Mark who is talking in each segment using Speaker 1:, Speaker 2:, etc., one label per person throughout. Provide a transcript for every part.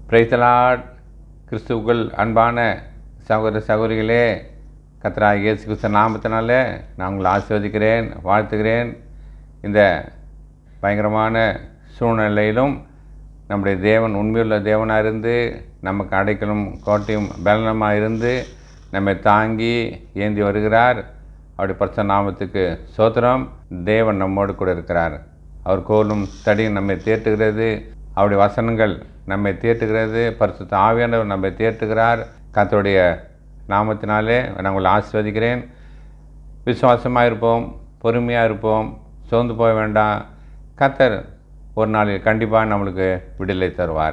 Speaker 1: பிரைத்தலாட் கிறிஸ்துவுக்குள் அன்பான சகோதர சகோதரிகளே கத்தராக இயேசு கிறிஸ்து நாமத்தினால நான் உங்களை ஆசீர்வதிக்கிறேன் வாழ்த்துகிறேன் இந்த பயங்கரமான சூழ்நிலையிலும் நம்முடைய தேவன் உண்மையுள்ள தேவனாக இருந்து நமக்கு அடைக்கலும் கோட்டையும் பலனமாக இருந்து நம்மை தாங்கி ஏந்தி வருகிறார் அவருடைய பரிச நாமத்துக்கு சோத்திரம் தேவன் நம்மோடு கூட இருக்கிறார் அவர் கோலும் தடியும் நம்மை தேற்றுகிறது அவருடைய வசனங்கள் நம்மை தேற்றுகிறது பரிசுத்த ஆவியானவர் நம்மை தேற்றுகிறார் கர்த்தருடைய நாமத்தினாலே நான் உங்களை ஆசீர்வதிக்கிறேன் விசுவாசமாக இருப்போம் பொறுமையாக இருப்போம் சோர்ந்து போக வேண்டாம் கர்த்தர் ஒரு நாளில் கண்டிப்பாக நம்மளுக்கு விடுதலை தருவார்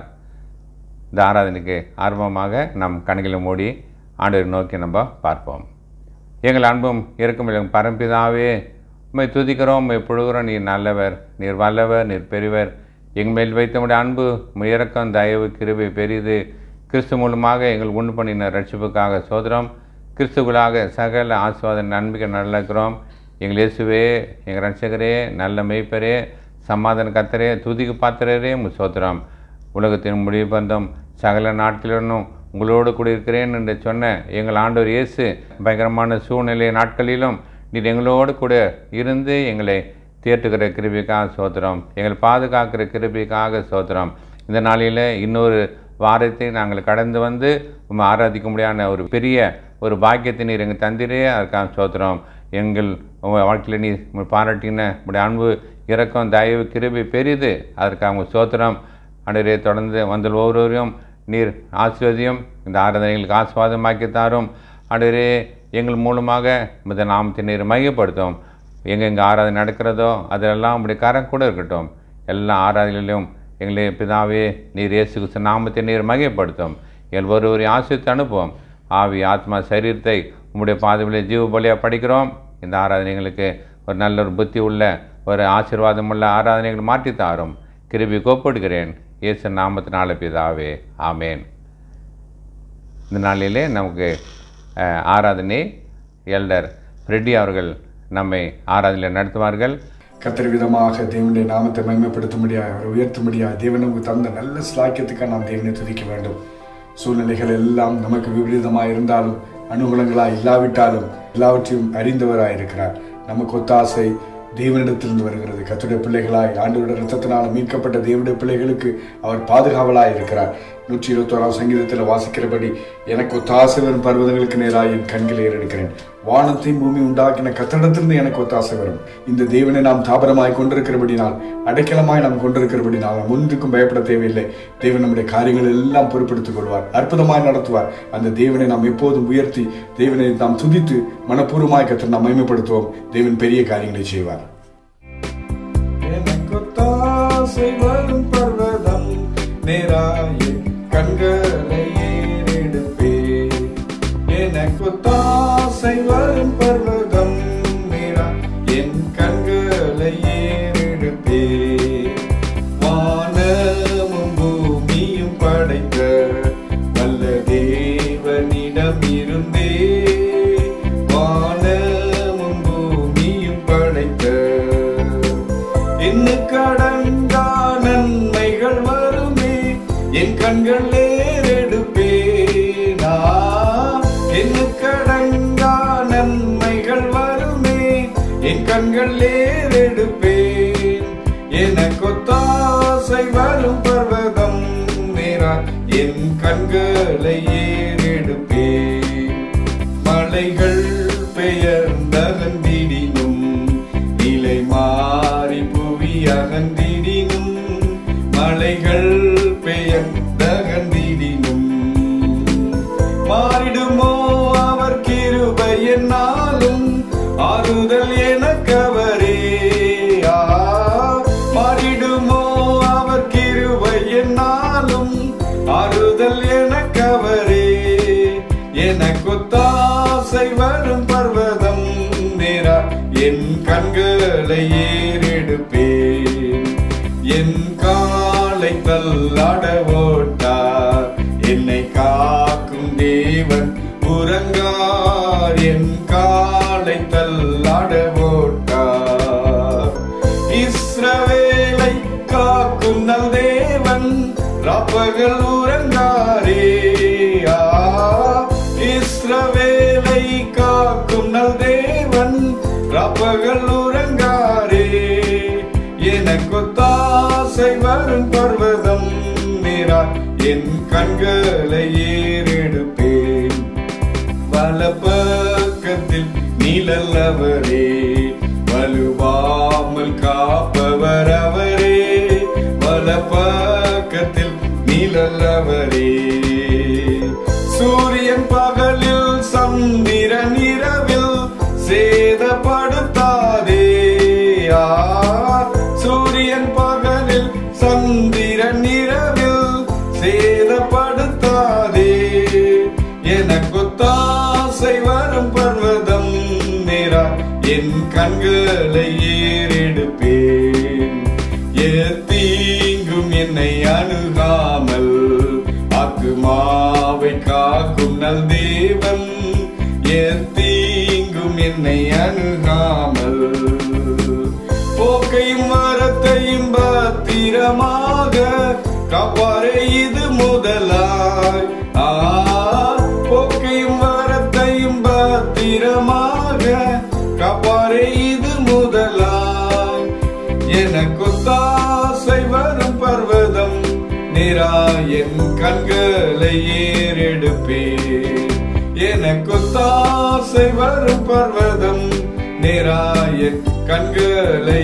Speaker 1: இந்த ஆராதனைக்கு ஆர்வமாக நம் கண்களை மூடி ஆண்டவரை நோக்கி நம்ம பார்ப்போம் எங்கள் அன்பும் இருக்கும் பரம்பிதாவே உம்மை துதிக்கிறோம் உம்மை புழுகிறோம் நீர் நல்லவர் நீர் வல்லவர் நீர் பெரியவர் எங்கள் மேல் வைத்தமுடைய அன்பு உம்முடைய இரக்கம் தயவு கிருபை பெரிது கிறிஸ்து மூலமாக எங்கள் உண்டு பண்ணின ரட்சிப்புக்காக சோதரம் கிறிஸ்துக்களாக சகல ஆசுவாத நன்மைக்கு நல்லக்கிறோம் எங்கள் இயேசுவே எங்கள் ரட்சகரே நல்ல மெய்ப்பரே சமாதான கத்தரே துதிக்கு பாத்திரரே உம் சோத்திரம் உலகத்தின் முடிவு பந்தம் சகல நாட்களிலும் உங்களோடு கூட இருக்கிறேன் என்று சொன்ன எங்கள் ஆண்டவர் இயேசு பயங்கரமான சூழ்நிலை நாட்களிலும் நீர் எங்களோடு கூட இருந்து எங்களை தேற்றுகிற கிருபிக்காக சோத்திரம் எங்களை பாதுகாக்கிற கிருபிக்காக சோத்திரம் இந்த நாளில் இன்னொரு வாரத்தை நாங்கள் கடந்து வந்து உண்மை ஆராதிக்க முடியாத ஒரு பெரிய ஒரு பாக்கியத்தை நீர் எங்கள் தந்திரே அதற்காக சோத்திரம் எங்கள் உங்கள் வாழ்க்கையில் நீ பாராட்டின உடைய அன்பு இரக்கம் தயவு கிருபி பெரிது அதற்காக உங்கள் சோத்திரம் அன்றரே தொடர்ந்து வந்த ஒவ்வொருவரையும் நீர் ஆசிர்வதியும் இந்த ஆராதனைகளுக்கு ஆஸ்வாதமாக்கி தாரும் அன்றரே எங்கள் மூலமாக இந்த நாமத்தை நீர் மையப்படுத்தும் எங்கெங்கே ஆராதனை நடக்கிறதோ அதிலெல்லாம் உடைய கரம் கூட இருக்கட்டும் எல்லா ஆராதனைகளிலும் எங்களை பிதாவே நீர் இயேசு கிறிஸ்து நாமத்தை நீர் மையப்படுத்தும் எங்கள் ஒருவரை ஆசிரித்து அனுப்புவோம் ஆவி ஆத்மா சரீரத்தை உம்முடைய பாதைகளை ஜீவ பலியாக படிக்கிறோம் இந்த ஆராதனைகளுக்கு ஒரு நல்ல ஒரு புத்தி உள்ள ஒரு ஆசீர்வாதம் உள்ள ஆராதனைகள் மாற்றி தாரும் கிருபி கோப்படுகிறேன் இயேசு நாமத்தினால பிதாவே ஆமேன் இந்த நாளிலே நமக்கு அஹ், ஆராதனை எல்டர் ஃப்ரெட்டி அவர்கள் நம்மை ஆராதனையில் நடத்துவார்கள்
Speaker 2: கத்தர் விதமாக தேவனுடைய நாமத்தை மகிமைப்படுத்தும்படியாக அவரை உயர்த்தும்படியாக தேவன் நமக்கு தந்த நல்ல ஸ்லாக்கியத்துக்காக நாம் தேவனை துதிக்க வேண்டும் சூழ்நிலைகள் எல்லாம் நமக்கு விபரீதமாக இருந்தாலும் அனுகூலங்களாக இல்லாவிட்டாலும் எல்லாவற்றையும் அறிந்தவராய் இருக்கிறார் நமக்கு ஒத்தாசை தேவனிடத்திலிருந்து வருகிறது கத்துடைய பிள்ளைகளாய் ஆண்டவருடைய ரத்தத்தினால் மீட்கப்பட்ட தேவனுடைய பிள்ளைகளுக்கு அவர் பாதுகாவலாய் இருக்கிறார் நூற்றி இருபத்தோராம் சங்கீதத்தில் வாசிக்கிறபடி எனக்கு ஒத்தாசை வரும் பர்வதங்களுக்கு நேராக என் கண்களை ஏறெடுக்கிறேன் வானத்தையும் பூமி உண்டாக்கின கத்தடத்திலிருந்து எனக்கு ஒத்தாசை வரும் இந்த தேவனை நாம் தாபரமாய் கொண்டிருக்கிறபடினால் அடைக்கலமாய் நாம் கொண்டிருக்கிறபடினால் நாம் ஒன்றுக்கும் பயப்பட தேவையில்லை தேவன் நம்முடைய காரியங்கள் எல்லாம் பொறுப்பெடுத்துக் கொள்வார் அற்புதமாய் நடத்துவார் அந்த தேவனை நாம் எப்போதும் உயர்த்தி தேவனை நாம் துதித்து மனப்பூர்வமாய் கத்தர் நாம் மகிமைப்படுத்துவோம் தேவன் பெரிய காரியங்களை செய்வார்
Speaker 3: எனக்கொத்தாசை வரும் பர்வதம் நேராய கண்களை ஏறெடுப்பே எனக்கொத்தாசை வரும் பர்வதம் நேரா என் கண்களை ஏறெடுப்பே வானமும் பூமியும் படைத்த வல்ல தேவனிடம் இருந்தே வானமும் பூமியும் படைத்த என்ன கடங்கா நன்மைகள் வருமே என் கண்கள் ஏறெடுப்பேனா என்ன கடங்கா நன்மைகள் வருமே என் கண்கள் ஏறெடுப்பேன் எனக்கொத்தாசை வரும் பர்வதம் நேரா என் கண்களை ஏறெடுப்பேன் மலைகள் பெயர்ந்தகந்திடினும் நிலை மாறி புவி அகந்திடினும் மலைகள் பெயர்ந்தகந்திடினும் மாறிடுமோ அவர் கிருபை என்னாலும் ஆறுதல் எனக்கவரே ஆ, மாறிடுமோ அவர் கிருபை என்னாலும் ஆறுதல் எனக்கவரே எனக்கொத்தாசை வரும் பர்வதம் நேரா என் கண்களை ஏறெடுப்பேன் என் காலை தள்ளாட ஓட்டார் என்னை காக்கும் தேவன் உறங்கார் என் காலை தள்ளாட ஓட்டார் இஸ்ரவேலை காக்கும் நல் தேவன் ராப்பகல் உறங்க இஸ்ரவேலை காக்கும் நல் தேவன் ரப்பகல் உறங்காரே எனக்கு தாசை வரும் பர்வதம் நேரா என் கண்களை ஏறெடுப்பேன் வலப்பக்கத்தில் நீலல்லவரே வலுவாமல் காப்பவர் அவரே வலப்பக்கத்தில் நீலல்லவரே சூரியன் பகலில் சந்திரன் இரவில் சேதப்படுத்தாதே ஆ, சூரியன் பகலில் சந்திரன் இரவில் சேதப்படுத்தாதே எனக்கு தாசை வரும் பர்வதம் நேரா என் கண்களை ஏறெடுப்பேன் ஏத்தீங்கும் என்னை அணுகாமல் ஆக்குமாவை காக்கும் நல் தேவன் ஏத்தீங்கும் என்னை அணுகாமல் போக்கையும் வரத்தையும் பத்திரமாக காப்பாரே இது முதலாய் ஆ, போக்கையும் வரத்தையும் பத்திரமாக காப்பாரே இது முதலாய் எனக்கு தாசை வரும் பர்வதம் நேரா என் கண்களை ஏறெடுப்பேன் எனக்கு தாசை வரும் பர்வதம் நேரா என் கண்களை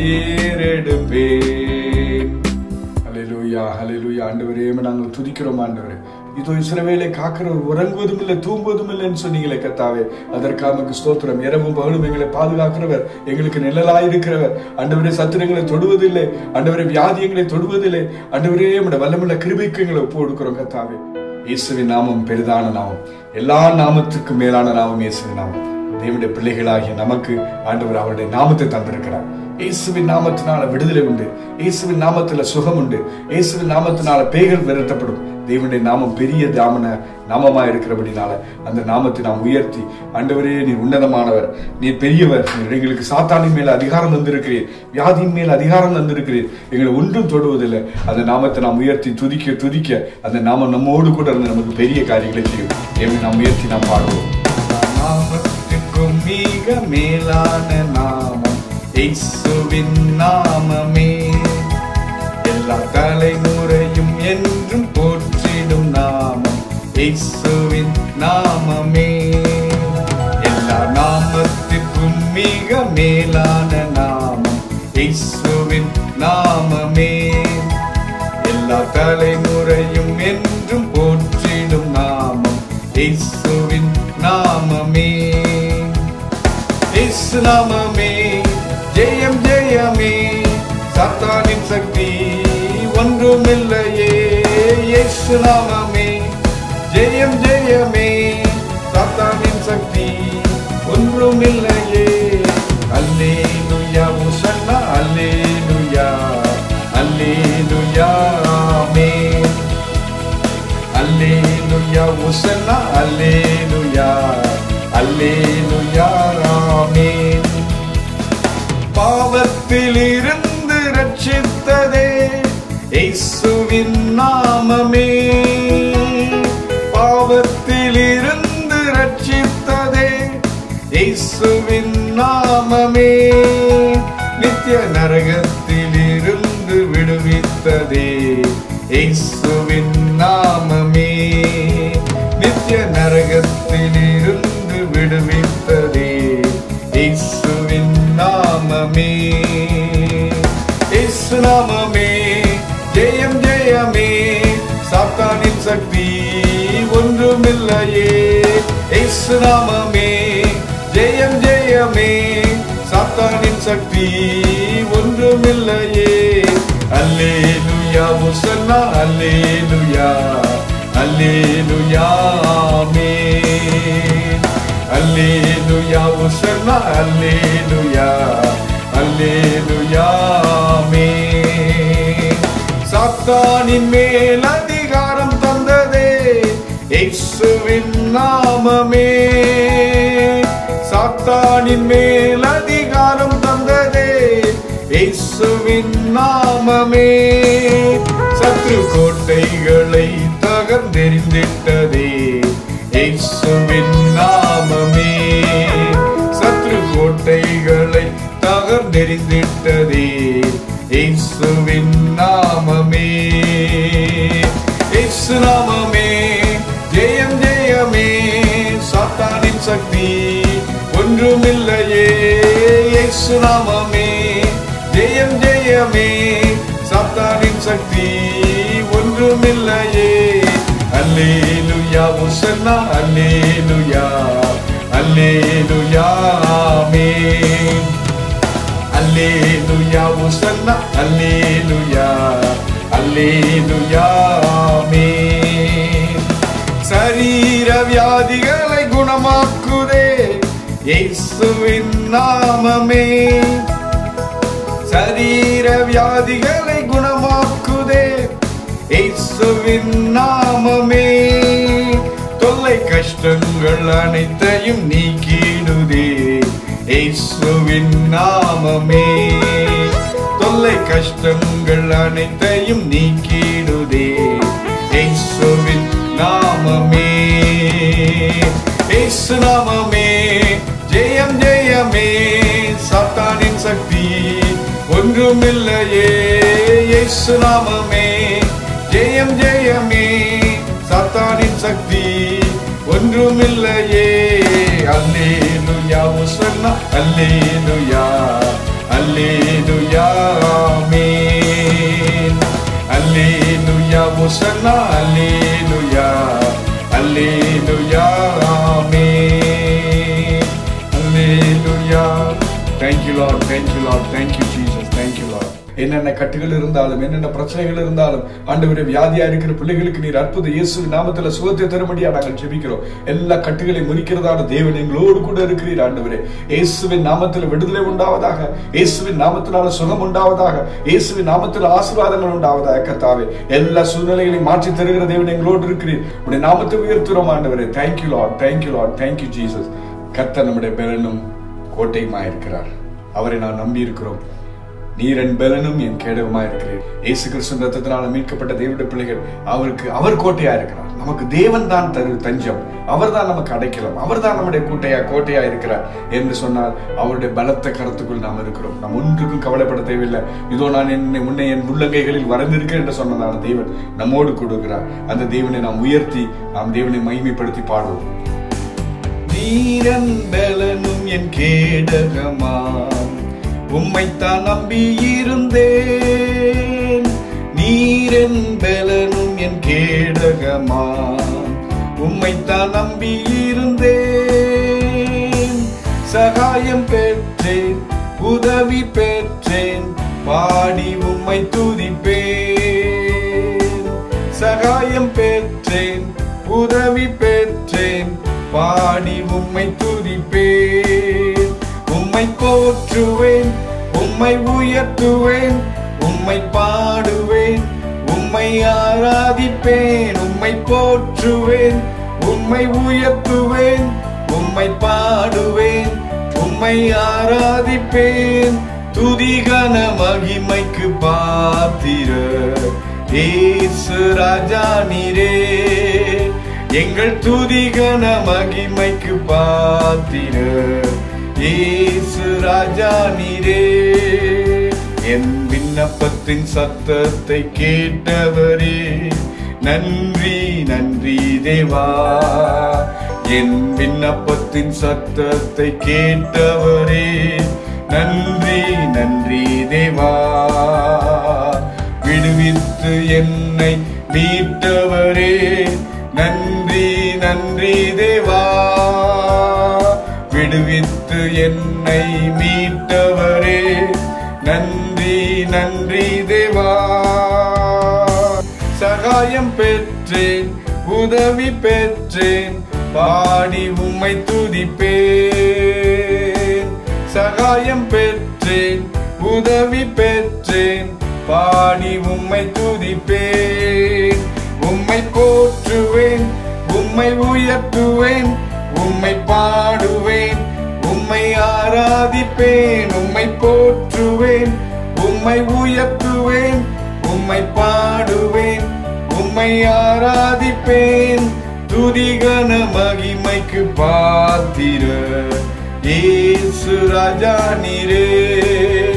Speaker 3: ஏறெடுப்பேன்
Speaker 2: ஹalleluya ஹalleluya ஆண்டவரே உம்மை நாங்கள் துதிக்கிறோம் ஆண்டவரே இதோ இஸ்ரவேலை காக்கிறவர் உறங்குவதும் இல்லை தூங்குவதும் இல்லைன்னு சொன்னீங்களே கத்தாவே அதற்காக உமக்கு ஸ்தோத்திரம் இரவும் பகலும் எங்களை பாதுகாக்கிறவர் எங்களுக்கு நிழலாய் இருக்கிறவர் ஆண்டவரே சத்துரங்களை தொடுவதில்லை ஆண்டவரே வியாதியங்களை தொடுவதில்லை ஆண்டவரே உம்முடைய வல்லமுள்ள கிருபைக்கு எங்களை ஒப்பு கொடுக்கிறோம் கத்தாவே இயேசுவின் நாமம் பெரிதான நாமம் எல்லா நாமத்துக்கும் மேலான நாமம் இயேசுவின் நாமம் தேவனுடைய பிள்ளைகளாகிய நமக்கு ஆண்டவர் அவருடைய நாமத்தை தந்திருக்கிறார் இயேசுவின் நாமத்தினால விடுதலை உண்டு இயேசுவின் நாமத்துல சுகம் உண்டு இயேசுவின் நாமத்தினால பேய்கள் விரட்டப்படும் தேவனுடைய நாமம் பெரிய தாமன நாமமா இருக்கிறபடினால அந்த நாமத்தை நாம் உயர்த்தி ஆண்டவரே நீர் உன்னதமானவர் நீர் பெரியவர் நீர் எங்களுக்கு சாத்தானின் மேல அதிகாரம் தந்திருக்கிறீர் வியாதியின் மேல் அதிகாரம் தந்திருக்கிறீர் எங்களை ஒன்றும் தொடுவதில்லை அந்த நாமத்தை நாம் உயர்த்தி துதிக்க துதிக்க அந்த நாமம் நம்மோடு கூட இருந்து நமக்கு பெரிய காரியங்களை செய்யும் தேவனை நாம் உயர்த்தி நாம் பாடுவோம்
Speaker 3: நாமத்திற்கும் மிக மேலான நாமம் இயேசுவின் நாமமே எல்லா தலைமுறையும் என்றும் போற்றிடும் நாமம் இயேசுவின் நாமமே எல்லா நாமத்திற்கும் மிக மேலான நாமம் இயேசுவின் நாமமே எல்லா தலைமுறையும் என்றும் போற்றிடும் நாமம் இயேசுவின் நாமமே இயேசு நாமமே ஜெயம் ஜெயமே சாத்தானின் சக்தி ஒன்றுமில்லையே இயேசு நாமமே ஜெயம் ஜெயமே சாத்தானின் சக்தி ஒன்றுமில்லையே அல்லேலுயா உசன்னா அல்லேலுயா அல்லேலுயா ஆமென் அல்லேலுயா உசன்னா அல்லேலுயா அல்லேலுயா ஆமென் பாவத்தில் இருந்து ரட்சித்ததே இயேசுவின் நாமமே பாவத்தில் இருந்து ரட்சித்ததே இயேசுவின் நாமமே நித்திய நரகத்தில் இருந்து விடுவித்ததே இயேசுவின் நாமமே நித்திய நரகத்தில் இருந்து விடுவித்ததே இயேசுவின் நாமமே இயேசு நாமமே ஜெயம் ஜெயமே சாத்தானின் சக்தி ஒன்றுமில்லையே இயேசு நாமமே ஜெயம் ஜெயமே சாத்தானின் சக்தி ஒன்றுமில்லையே அல்லேலுயா உசன்னா அல்லேலுயா அல்லேலுயா ஆமென் அல்லேலுயா உசன்னா அல்லேலுயா அல்லேலுயா ஆமென் சாத்தானின் மேல் அதிகாரம் தந்ததே இயேசுவின் நாமமே சாத்தானின் மேல் அதிகாரம் தந்ததே இயேசுவின் நாமமே சத்ரு கோட்டைகளை தகர்ந்தெறிந்திட்டதே இயேசுவின் நாமமே தெரிந்திட்டதே இயேசுவின் நாமமே இயேசு நாமமே ஜெயம் ஜெயமே சாத்தானின் சக்தி ஒன்றுமில்லையே இயேசு நாமமே ஜெயம் ஜெயமே சாத்தானின் சக்தி ஒன்றுமில்லையே அல்லேலுயா உசன்னா அல்லேலுயா அல்லேலுயா ஆமென் அல்லேலுயா உசன்னா அல்லேலுயா அல்லேலுயா ஆமென் சரீர வியாதிகளை குணமாக்குதே இயேசுவின் நாமமே சரீர வியாதிகளை குணமாக்குதே இயேசுவின் நாமமே தொல்லை கஷ்டங்கள் அனைத்தையும் நீக்கிடுதே இயேசுவின் நாமமே தொல்லை கஷ்டங்கள் அனைத்தையும் நீக்கிடுதே இயேசுவின் நாமமே இயேசு நாமமே ஜெயம் ஜெயமே சாத்தானின் சக்தி ஒன்றுமில்லையே இயேசு நாமமே ஜெயம் ஜெயமே சாத்தானின் சக்தி ஒன்றுமில்லையே அல்லேலுயா உசன்னா அல்லேலுயா அல்லேலுயா ஆமென் அல்லேலுயா உசன்னா அல்லேலுயா அல்லேலுயா ஆமென் அல்லேலுயா Thank you Lord thank you Lord thank you Jesus thank you Lord
Speaker 2: என்னென்ன கட்டுகள் இருந்தாலும் என்னென்ன பிரச்சனைகள் இருந்தாலும் ஆண்டவரே வியாதியா இருக்கிற பிள்ளைகளுக்கு நீர் அற்புத இயேசு நாமத்துல சுகத்தை தரும்படியா நாங்கள் ஜெபிக்கிறோம் எல்லா கட்டுகளையும் முறிக்கிறதான தேவன் எங்களோடு கூட இருக்கிறீர் ஆண்டவரே இயேசுவின் நாமத்தில் விடுதலை உண்டாவதாக இயேசுவின் நாமத்தினால சுகம் உண்டாவதாக இயேசுவின் நாமத்தில் ஆசீர்வாதங்கள் உண்டாவதாக கர்த்தாவே எல்லா சூழ்நிலைகளையும் மாற்றி தருகிற தேவன் எங்களோடு இருக்கிறீர் உடைய நாமத்தை உயர்த்துறோம் ஆண்டவரே thank you Lord thank you Lord thank you Jesus கர்த்தர் நம்முடைய பெலனும் கோட்டையுமா இருக்கிறார் அவரை நான் நம்பி இருக்கிறோம் நீர் என் பலனும் என் கேடவுமா இருக்கிறேன் இயேசு கிறிஸ்துவின் ரத்தத்தினால மீட்கப்பட்ட தேவனுடைய பிள்ளைகள் அவருக்கு அவர் கோட்டையா இருக்கிறார் நமக்கு தேவன் தான் தரு தஞ்சம் அவர் தான் நமக்கு அடைக்கலாம் அவர் தான் நம்முடைய கூட்டையா கோட்டையா இருக்கிறார் என்று சொன்னால் அவருடைய பலத்த கருத்துக்குள் நாம் இருக்கிறோம் நாம் ஒன்றுக்கும் கவலைப்பட தேவையில்லை இதோ நான் என்னை முன்னே என் உள்ளங்கைகளில் வரைந்திருக்கேன் என்று சொன்னதான தேவன் நம்மோடு கொடுக்கிறார் அந்த தேவனை நாம் உயர்த்தி நாம் தேவனை மகிமைப்படுத்தி பாடுவோம்
Speaker 3: நீரன் பலனும் என் கேடகமாம் உம்மைத்தான் நம்பியிருந்தேன் நீரன் பலனும் என் கேடகமாம் உம்மைத்தான் நம்பியிருந்தேன் சகாயம் பெற்றேன் உதவி பெற்றேன் பாடி உம்மை துதிப்பேன் சகாயம் பெற்றேன் உதவி பெற்றேன் பாடி உம்மை துதிப்பேன் உம்மை போற்றுவேன் உம்மை உயர்த்துவேன் உம்மை பாடுவேன் உம்மை ஆராதிப்பேன் உம்மை போற்றுவேன் உம்மை உயர்த்துவேன் உம்மை பாடுவேன் உம்மை ஆராதிப்பேன் துதிகன மகிமைக்கு பாத்திர ஏசு ராஜா நீரே எங்கள் துதிகன மகிமைக்கு பாத்திர ஏசு ராஜா நீரே என் விண்ணப்பத்தின் சத்தத்தை கேட்டவரே நன்றி நன்றி தேவா என் விண்ணப்பத்தின் சத்தத்தை கேட்டவரே நன்றி நன்றி தேவா விடுவித்து என்னை மீட்டவரே நன்றி நன்றி தேவா விடுவித்து என்னை மீட்டவரே நன்றி நன்றி தேவா சகாயம் பெற்றேன் உதவி பெற்றேன் பாடி உம்மை துதிப்பேன் சகாயம் பெற்றேன் உதவி பெற்றேன் பாடி உம்மை துதிப்பேன் உம்மை போற்றுவேன் உம்மை உயர்த்துவேன் உம்மை பாடுவேன் உம்மை ஆராதிப்பேன் உம்மை போற்றுவேன் உம்மை உயர்த்துவேன் உம்மை பாடுவேன் உம்மை ஆராதிப்பேன் துதிகன மகிமைக்கு பாத்திர ஏசு ராஜா நீரே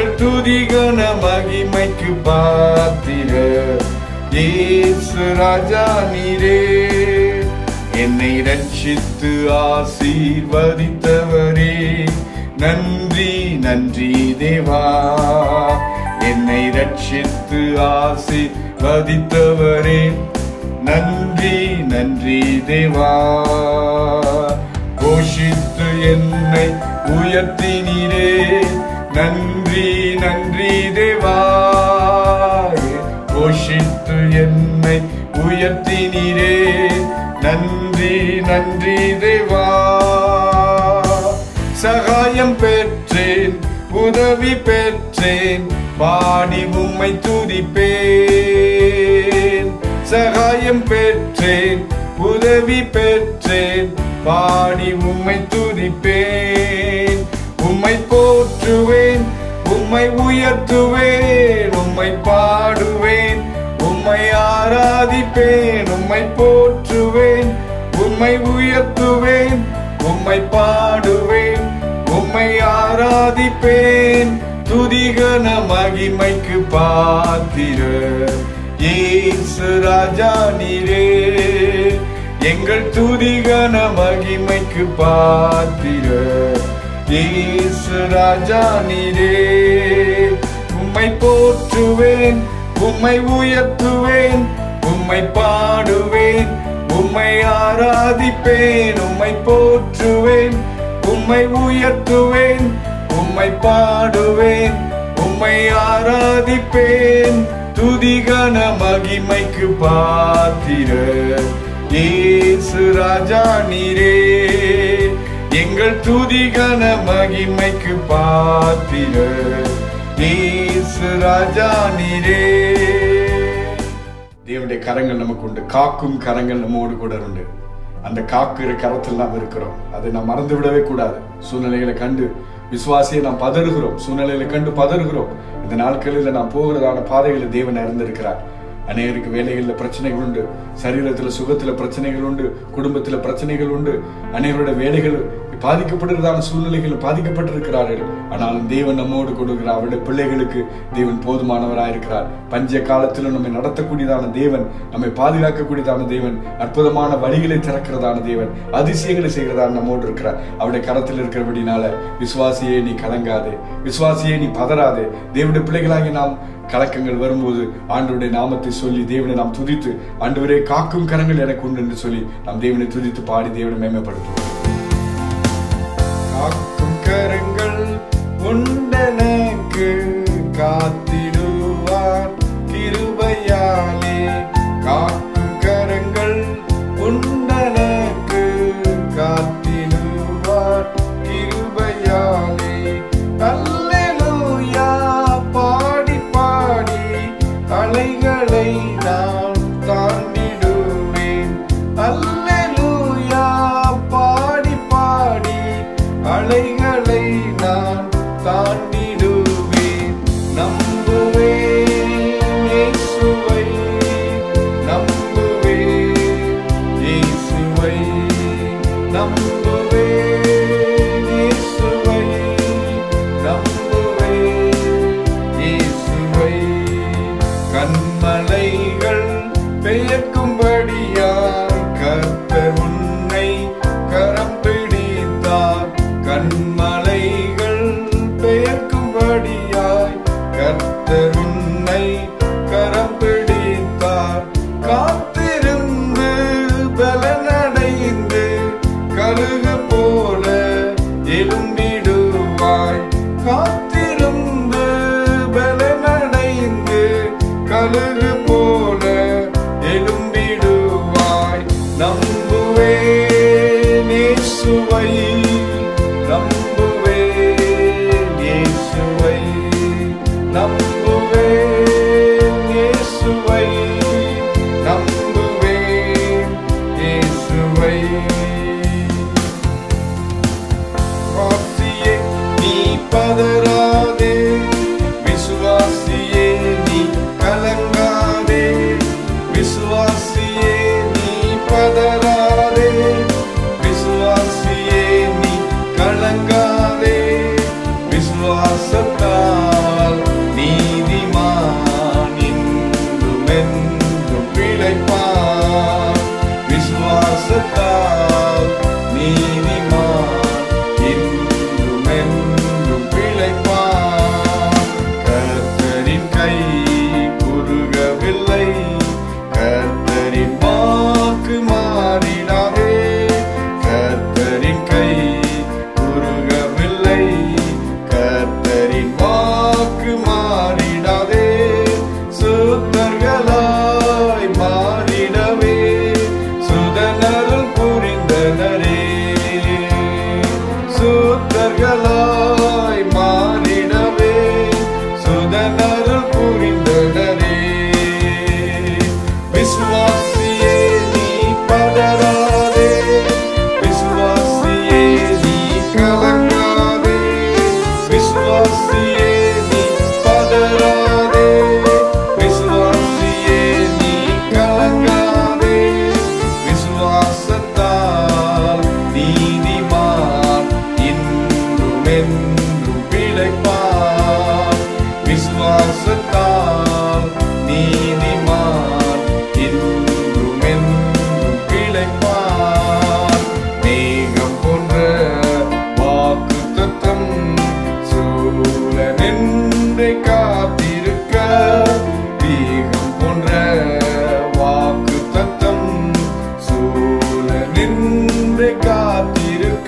Speaker 3: எங்கள் துதிகன மகிமைக்கு பாத்திர இயேசு ராஜா நீரே என்னை ரட்சித்து ஆசீர்வதித்தவரே நன்றி நன்றி தேவா என்னை ரட்சித்து ஆசீர்வதித்தவரே நன்றி நன்றி தேவா போஷித்து என்னை உயர்த்தினீரே நன்றி நன்றி தேவா போஷித்து என்னை உயர்த்தினீரே நன்றி நன்றி தேவா சகாயம் பெற்றேன் உதவி பெற்றேன் பாடி உம்மை துதிப்பேன் சகாயம் பெற்றேன் உதவி பெற்றேன் பாடி உம்மை துதிப்பேன் உம்மை போற்றுவேன் உம்மை உயர்த்துவேன் உம்மை பாடுவேன் உம்மை ஆராதிப்பேன் உம்மை போற்றுவேன் உம்மை உயர்த்துவேன் உம்மை பாடுவேன் உம்மை ஆராதிப்பேன் துதிகன மகிமைக்கு பாத்திர இயேசு ராஜா நீரே எங்கள் துதிகன மகிமைக்கு பாத்திர இயேசு ராஜா நீரே உம்மை போற்றுவேன் உம்மை உயர்த்துவேன் உம்மை பாடுவேன் உம்மை ஆராதிப்பேன் உம்மை போற்றுவேன் உம்மை உயர்த்துவேன் உம்மை பாடுவேன் உம்மை ஆராதிப்பேன் துதிகன மகிமைக்கு பாத்திர இயேசு ராஜா நீரே எங்கள் துதிகன மகிமைக்கு பாத்திர இயேசு ராஜா நீரே
Speaker 2: தேவனுடைய கரங்கள் நமக்கு உண்டு காக்கும் கரங்கள் நம்மோடு கூட உண்டு அந்த காக்குற கரத்தில் நாம் இருக்கிறோம் அதை நாம் மறந்து விடவே கூடாது சூழ்நிலைகளை கண்டு விசுவாசியை நாம் பதறுகிறோம் சூழ்நிலைகளை கண்டு பதறுகிறோம் இந்த நாட்களில் நாம் போகிறதான பாதைகளில் தேவன் அறிந்திருக்கிறார் அநேகருக்கு வேலைகளில் பிரச்சனைகள் உண்டு சரீரத்தில் சுகத்தில் பிரச்சனைகள் உண்டு குடும்பத்தில் பிரச்சனைகள் உண்டு அநேகருடைய வேலைகள் பாதிக்கப்படுகிறதான சூழ்நிலைகள் பாதிக்கப்பட்டிருக்கிறார்கள் ஆனாலும் தேவன் நம்மோடு கொடுக்கிறார் அவருடைய பிள்ளைகளுக்கு தேவன் போதுமானவராக இருக்கிறார் பஞ்ச காலத்திலும் நம்மை நடத்தக்கூடியதான தேவன் நம்மை பாதுகாக்கக்கூடியதான தேவன் அற்புதமான வழிகளை திறக்கிறதான தேவன் அதிசயங்களை செய்கிறதான நம்மோடு இருக்கிறார் அவருடைய கரத்தில் இருக்கிறபடினால விசுவாசியே நீ கலங்காதே விசுவாசியே நீ பதறாதே தேவனுடைய பிள்ளைகளாகி நாம் கலக்கங்கள் வரும்போது ஆண்டவருடைய நாமத்தை சொல்லி தேவனை நாம் துதித்து ஆண்டவரே காக்கும் கரங்கள் எனக்கு உண்டு என்று சொல்லி நாம் தேவனை துதித்து பாடி தேவனை மேம்படுத்துவோம்
Speaker 3: காக்கும் கரங்கள் உண்டனக்கு காத்திடுவார் கிருபையாலே காக்கும் கரங்கள் உண்டனக்கு காத்திடுவார் கிருபையாலே அல்லேலூயா பாடி பாடி அலைகளை நான் தாண்டிடுவேன் அல்லேலூயா பாடி பாடி அலைகளை நான் தாண்டிடுவேன் நம்புவேன் இயேசுவை நம்புவேன் இயேசுவை நம்புவேன் இயேசுவை நம்புவேன் இயேசுவை கண்மலைகள் பெயர்க்கும்படியாய் கர்த்தர் உன்னை கரம் பிடித்தார் கண்மலைகள் பெயர்க்கும்படியாய் கர்த்தர் உன்னை கரம் பிடித்தார் காத்திருந்து பலனடைந்து கழுகு போல எழும்பிடுவாய் காத்திருந்து பலனடைந்து கழுகு போல எழும்பிடுவாய் நம்புவேன் இயேசுவை நம்புவேன் சுதனர்களாய் மாறிடவே சுதனருள் புரிந்தனரே விசுவாசியே நீ பதறாதே விசுவாசியே நீ கலங்காதே விசுவாசியே நீ பதறாதே விசுவாசியே நீ கலங்காதே விசுவாசத்தால் நீதிமான் இன்றும் என்றும் பிழைப்பான் விசுவாசத்தால் நீதிமான் இன்றும் என்றும் பிழைப்பான் மேகம் போன்ற வாக்கு தத்தம் சூழனென்றை காத்திருக்க தீகம் போன்ற வாக்கு தத்தம் சூழனென்றை காத்திருக்க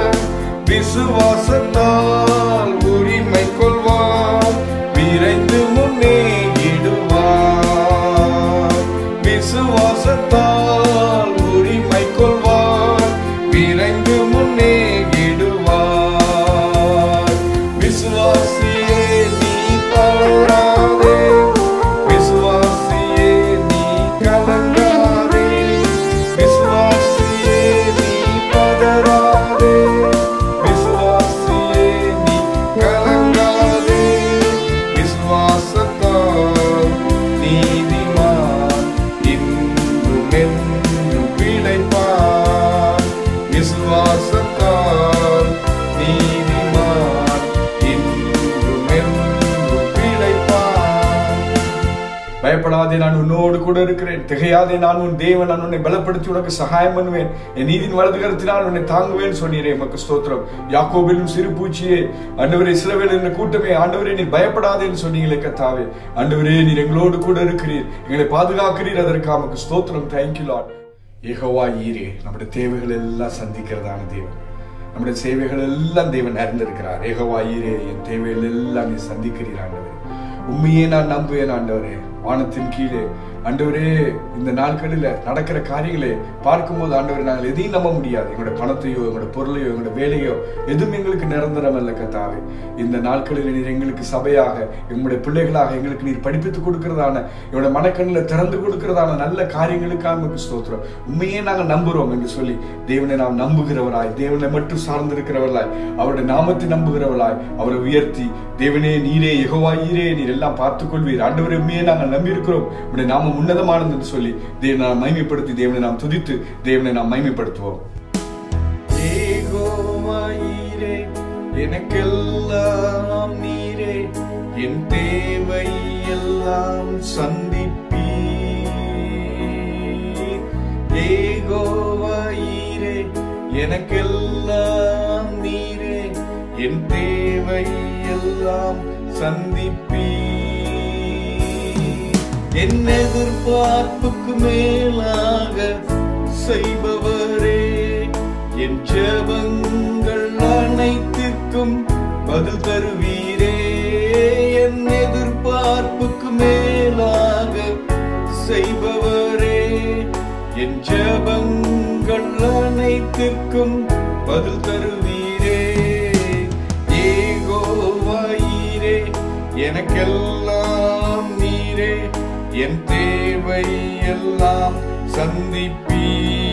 Speaker 3: விசுவாசத்தால் உரிமை கொள்வார் விரைந்து முன்னேகிடுவார் விசுவாசத்தால் உரிமை கொள்வார் விரைந்து முன்னேகிடுவார் விசுவாசியே நீ தளராதே விசுவாசியே நீ கலங்காதே விசுவாசியே நீ பதறாதே விசுவாசியே நீ கலங்காதே விசுவாசத்தால் நீதிமான் இன்றும் என்றும் பிழைப்பான் விசுவாசத்தால் நீதிமான் இன்றும் என்றும் பிழைப்பான்
Speaker 2: பயப்படாதே நான் உன்னோடு கூட இருக்கிறேன் திகையாதே நான் உன் தேவன் நான் உன்னை பலப்படுத்தி உனக்கு சகாயம் பண்ணுவேன் என் நீதியின் வலது கருத்தினால் உன்னை தாங்குவேன் சொன்னீரே உமக்கு ஸ்தோத்திரம் யாக்கோபிலும் சிறு பூச்சியே ஆண்டவரே இஸ்ரவேல் என்ற கூட்டமே ஆண்டவரே நீ பயப்படாதேன்னு சொன்னீங்களே கத்தாவே ஆண்டவரே நீர் எங்களோடு கூட இருக்கிறீர் எங்களை பாதுகாக்கிறீர் அதற்காக உமக்கு ஸ்தோத்திரம் தேங்க்யூ லார்ட் ஏகோவா ஈரே நம்முடைய தேவைகள் எல்லாம் சந்திக்கிறதான தேவன் நம்முடைய சேவைகள் எல்லாம் தேவன் அறிந்திருக்கிறார் ஏகோவா ஈரே என் தேவைகள் எல்லாம் நீ சந்திக்கிறீர் ஆண்டவரே உண்மையே நான் நம்புவேன் ஆண்டவரே வானத்தின் கீழே ஆண்டவரே இந்த நாட்களில் நடக்கிற காரியங்களை பார்க்கும்போது ஆண்டவரே நாங்கள் எதையும் நம்ப முடியாது எங்களோட பணத்தையோ எங்களோட பொருளையோ எங்களோட வேலையோ எதுவும் எங்களுக்கு நிரந்தரம் அல்ல கத்தாவே இந்த நாட்களில் நீர் எங்களுக்கு சபையாக எங்களுடைய பிள்ளைகளாக எங்களுக்கு நீர் படிப்பித்து கொடுக்கிறதான எங்களோட மனக்கண்ணில் திறந்து கொடுக்கிறதான நல்ல காரியங்களுக்காக நமக்கு ஸ்தோத்திரம் உண்மையே நாங்கள் நம்புகிறோம் என்று சொல்லி தேவனை நாம் நம்புகிறவராய் தேவனை மட்டும் சார்ந்திருக்கிறவர்களாய் அவருடைய நாமத்தை நம்புகிறவர்களாய் அவரை உயர்த்தி தேவனே நீரே யெகோவா ஈரே நீர் எல்லாம் பார்த்துக் கொள்வீர் ஆண்டவரே உண்மையே நாங்கள் நம்பி இருக்கிறோம் உடைய நாமம் உன்னதமானது என்று சொல்லி தேவனை நாம் மைமைப்படுத்தி தேவனை நாம் துதித்து தேவனை நாம் மைமைப்படுத்துவோம்
Speaker 3: ஏகோவாயிரே எனக்கெல்லாம் நீரே என் தேவை எல்லாம் சந்திப்பீ ஏகோவாயிரே எனக்கெல்லாம் நீரே என் தேவை எல்லாம் சந்திப்பீ என் எதிர்பார்ப்புக்கு மேலாக செய்பவரே என் ஜெபங்கள் அனைத்திற்கும் பதில் தருவீரே என் எதிர்பார்ப்புக்கு மேலாக செய்பவரே என் ஜெபங்கள் அனைத்திற்கும் பதில் தருவீரே ஏகோவாயிரே எனக்கெல்லாம் நீரே என் தேவை எல்லாம் சந்திப்பீ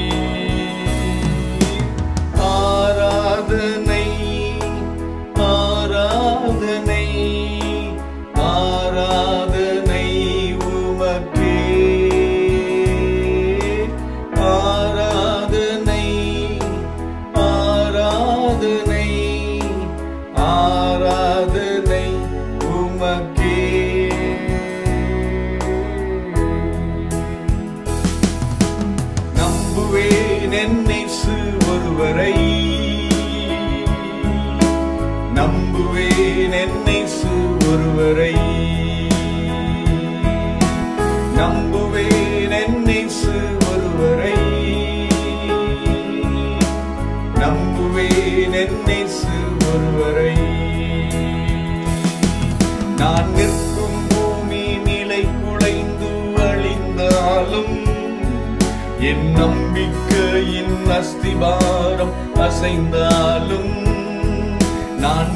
Speaker 3: ஆராதனை ஆராதனை ஆராதனை உமக்கே ஆராதனை ஆராதனை ஆராதனை உமக்கே நம்புவேன் என்னை ஒருவரை நம்புவேன் என்னை ஒருவரை நம்புவேன் என்னை ஒருவரை நம்புவேன் என்னை ஒருவரை நான் நிற்கும் பூமி நிலை குலைந்து அழிந்தாலும் என் நம்பிக்கையின் அஸ்திபாரம் அசைந்தாலும்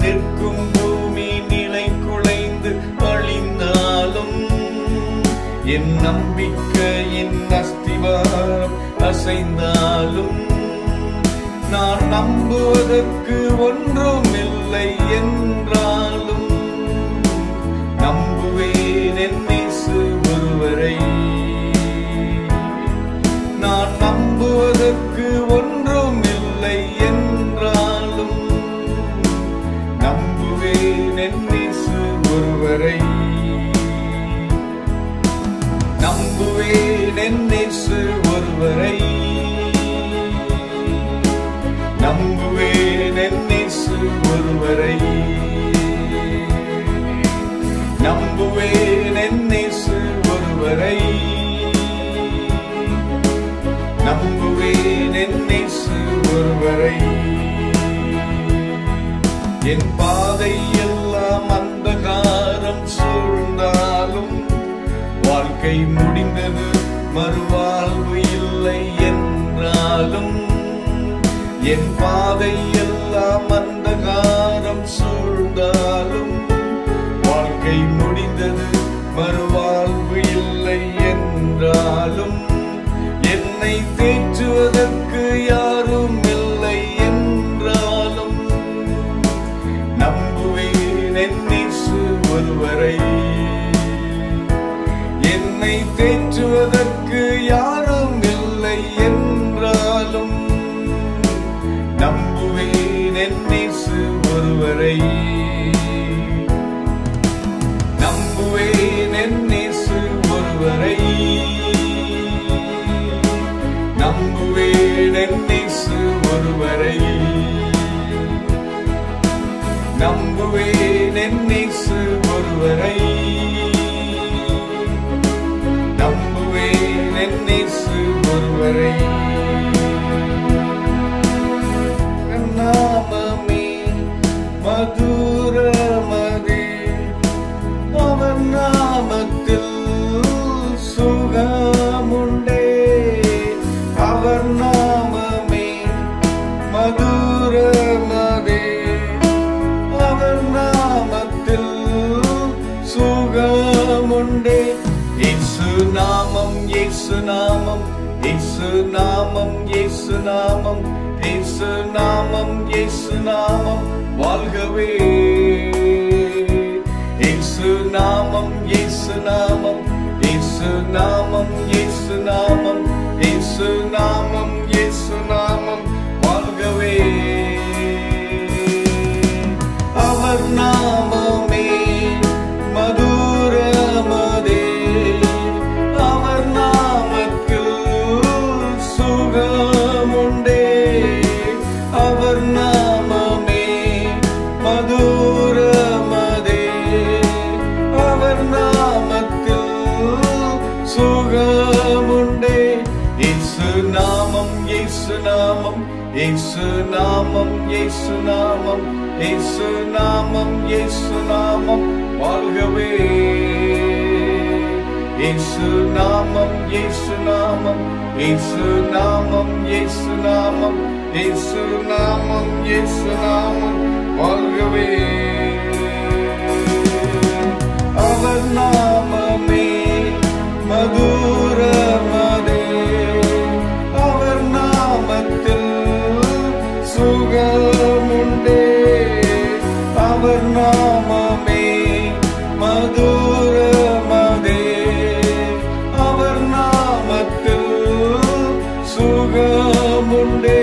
Speaker 4: நிற்கும் பூமி நிலை குலைந்து அழிந்தாலும் என் நம்பிக்கையின் அஸ்திவாரம் அசைந்தாலும் நான் நம்புவதற்கு ஒன்றுமில்லை என்றாலும் நம்புவேன் என் இயேசு ஒருவரை நான் நம்புவதற்கு ஒன்றுமில்லை என்றாலும் நம்புவேன் என் இயேசு ஒருவரை நம்புவேன் என் இயேசு ஒருவரை நம்புவேன் என் இயேசு ஒருவரை நம்புவேன் என் இயேசு ஒருவரை நம்புவேன் என் இயேசு ஒருவரை என் பாதை எல்லாம் அந்தகாரம் சூழ்ந்தாலும் வாழ்க்கை முடிந்தது மறுவாழ்வு இல்லை என்றாலும் என் பாதை எல்லாம் அந்தகாரம் சூழ்ந்தாலும் வாழ்க்கை முடிந்தது மறுவாழ்வு இல்லை என்றாலும் என்னை தேற்றுவதற்கு யாரும் இல்லை என்றாலும் நம்புவேன் என் இயேசு ஒருவரை என்னை தேற்றுவதற்கு யாரும் இல்லை என்றாலும் நம்புவேன் என் இயேசு ஒருவரை நம்புவேன் என் இயேசு ஒருவரை நம்புவேன் என் இயேசு ஒருவரை நம்புவேன் என் இயேசு ஒருவரை நம்புவேன் என் இயேசு ஒருவரை நாமமே மதுரமதே அவர் நாமத்தில் சுகமுண்டே அவர் நாமமே மதுரமதே அவர் நாமத்தில் சுகமுண்டே இயேசு நாமம் இயேசு நாமம் இயேசு நாமம் இயேசு நாமம் இயேசு நாமம் இயேசு நாமம் வாழ்கவே இயேசு நாமம் இயேசு நாமம் இயேசு நாமம் இயேசு நாமம் இயேசு நாமம் இயேசு நாமம் வாழ்கவே அவர் நாமமே மதுரமதே அவர் நாமத்தில் சுகமுண்டே அவர் நாமமே மதுரமதே அவர் நாமத்தில் சுகமுண்டே இயேசு நாமம் இயேசு நாமம் இயேசு நாமம் இயேசு நாமம் இயேசு நாமம் இயேசு நாமம் வாழ்கவே இயேசு நாமம் இயேசு நாமம் இயேசு நாமம் இயேசு நாமம் இயேசு நாமம் இயேசு நாமம் வாழ்கவே அவர் நாமமே மதுரமதே அவர் நாமத்தில் சுகமுண்டே அவர் நாமமே மதுரமதே அவர் நாமத்தில் சுகமுண்டே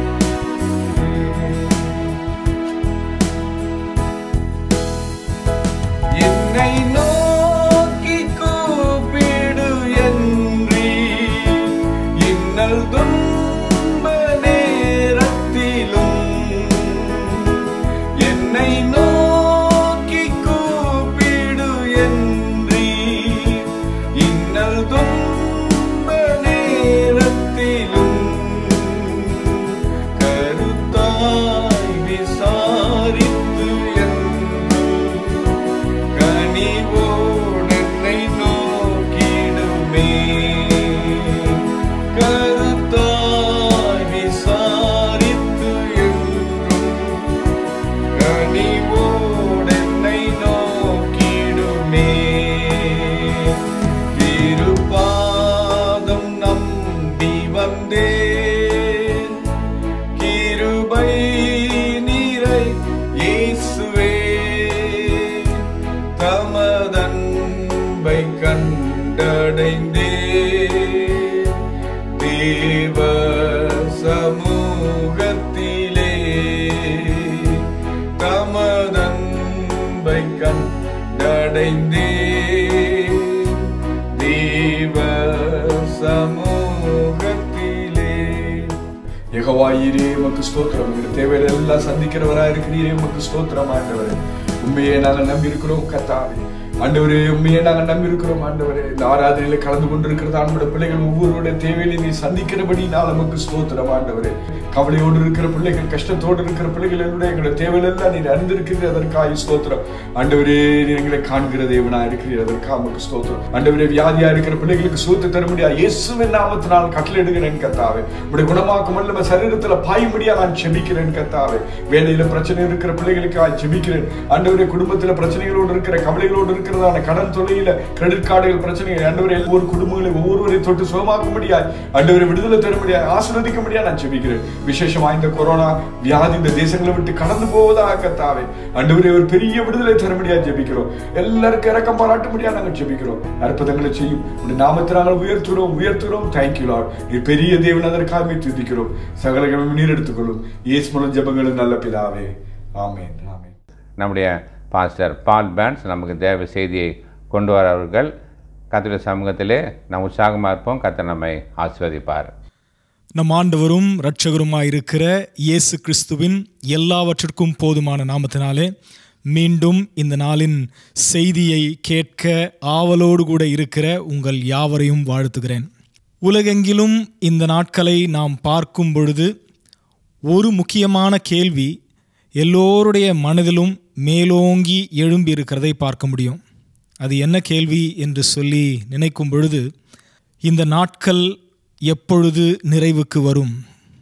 Speaker 4: என்னை நோக்கி கூப்பிடு என்றீ இன்னல் துன்ப நேரத்திலும் என்னை நோக்கி கூப்பிடு என்றீ இன்னல் துன்ப நேரத்திலும் கருத்தாய் விசாரித்து என்றும் கனிவோடென்னை நோக்கிடுமே கருத்தாய் விசாரித்து என்றும் கனிவோடென்னை இயேசுவே தமதன்பை கண்டடைந்தே தேவ சமூகத்திலே தமதன்பை கண்டடைந்தே தேவ சமூகத்திலே
Speaker 2: யெகோவாயிரே உமக்கு ஸ்தோத்திரம் எங்கள் தேவையில எல்லாம் சந்திக்கிறவரா இருக்கிறீரே உமக்கு ஸ்தோத்திரம் ஆண்டவரே உண்மையே நாங்கள் நம்பி இருக்கிறோம் கத்தாவே ஆண்டவரே உண்மையே நாங்கள் நம்பி இருக்கிறோம் ஆண்டவரே இந்த ஆராதனையில கலந்து கொண்டிருக்கிறது நம்முடைய பிள்ளைகள் ஒவ்வொருவருடைய தேவையில நீ சந்திக்கிறபடி நான் நமக்கு ஸ்தோத்திரம் ஆண்டவரே கவலையோடு இருக்கிற பிள்ளைகள் கஷ்டத்தோடு இருக்கிற பிள்ளைகள் என்னுடைய எங்களுடைய தேவையில எல்லாம் நீர் அறிந்திருக்கிறீர் அதற்காக ஸ்தோத்திரம் ஆண்டவரே நீர் எங்களை காண்கிற தேவனா இருக்கிறீர் அதற்காக உமக்கு ஸ்தோத்திரம் ஆண்டவரே வியாதியா இருக்கிற பிள்ளைகளுக்கு சூத்து தர முடியாது இயேசுவின் நாமத்தினால் கட்டளையிடுகிறேன் கத்தாவே உடைய குணமாக்கும் வல்லம சரீரத்துல பாயும்படியா நான் ஜெபிக்கிறேன் கத்தாவே வேலையில பிரச்சனை இருக்கிற பிள்ளைகளுக்கு நான் ஜெபிக்கிறேன் ஆண்டவரே குடும்பத்துல பிரச்சனைகளோடு இருக்கிற கவலைகளோடு இருக்கிறதான கடன் தொலையில கிரெடிட் கார்டுகள் பிரச்சனைகள் ஆண்டவரே ஒவ்வொரு குடும்பங்களை ஒவ்வொருவரையும் தொட்டு சுகமாக்க முடியாது ஆண்டவரை விடுதலை தர முடியாது ஆசீர்வதிக்க முடியாது நான் ஜெபிக்கிறேன் விசேஷமா இந்த கொரோனா வியாதி இந்த தேசங்களை விட்டு கடந்து போவதாக கத்தாவே ஆண்டவரே ஒரு பெரிய விடுதலை தர முடியாது ஜெபிக்கிறோம் எல்லாருக்கும் இறக்கம் பாராட்ட முடியாது நாங்கள் ஜெபிக்கிறோம் அற்புதங்களை செய்யும் உடைய நாமத்தை நாங்கள் உயர்த்துகிறோம் உயர்த்துகிறோம் தேங்க்யூ லார்ட் நீ பெரிய தேவன் அதற்காக துதிக்கிறோம் சகலங்களும் நீர் எடுத்துக்கொள்ளும் இயேசு மூலம் ஜெபங்களும் நல்ல பிதாவே ஆமென் ஆமென்
Speaker 1: நம்முடைய பாஸ்டர் பால் பேன்ஸ் நமக்கு தேவ செய்தியை கொண்டு வரவர்கள் கத்திர சமூகத்திலே நாம் உற்சாகமாக இருப்போம் கத்தர் நம்மை ஆசிர்வதிப்பார்
Speaker 5: நம் ஆண்டவரும் இரட்சகருமாய் இருக்கிற இயேசு கிறிஸ்துவின் எல்லாவற்றிற்கும் போதுமான நாமத்தினாலே மீண்டும் இந்த நாளின் செய்தியை கேட்க ஆவலோடு கூட இருக்கிற உங்கள் யாவரையும் வாழ்த்துகிறேன் உலகெங்கிலும் இந்த நாட்களை நாம் பார்க்கும் பொழுது ஒரு முக்கியமான கேள்வி எல்லோருடைய மனதிலும் மேலோங்கி எழும்பி இருக்கிறதை பார்க்க முடியும் அது என்ன கேள்வி என்று சொல்லி நினைக்கும் பொழுது இந்த நாட்கள் எப்பொழுது நிறைவுக்கு வரும்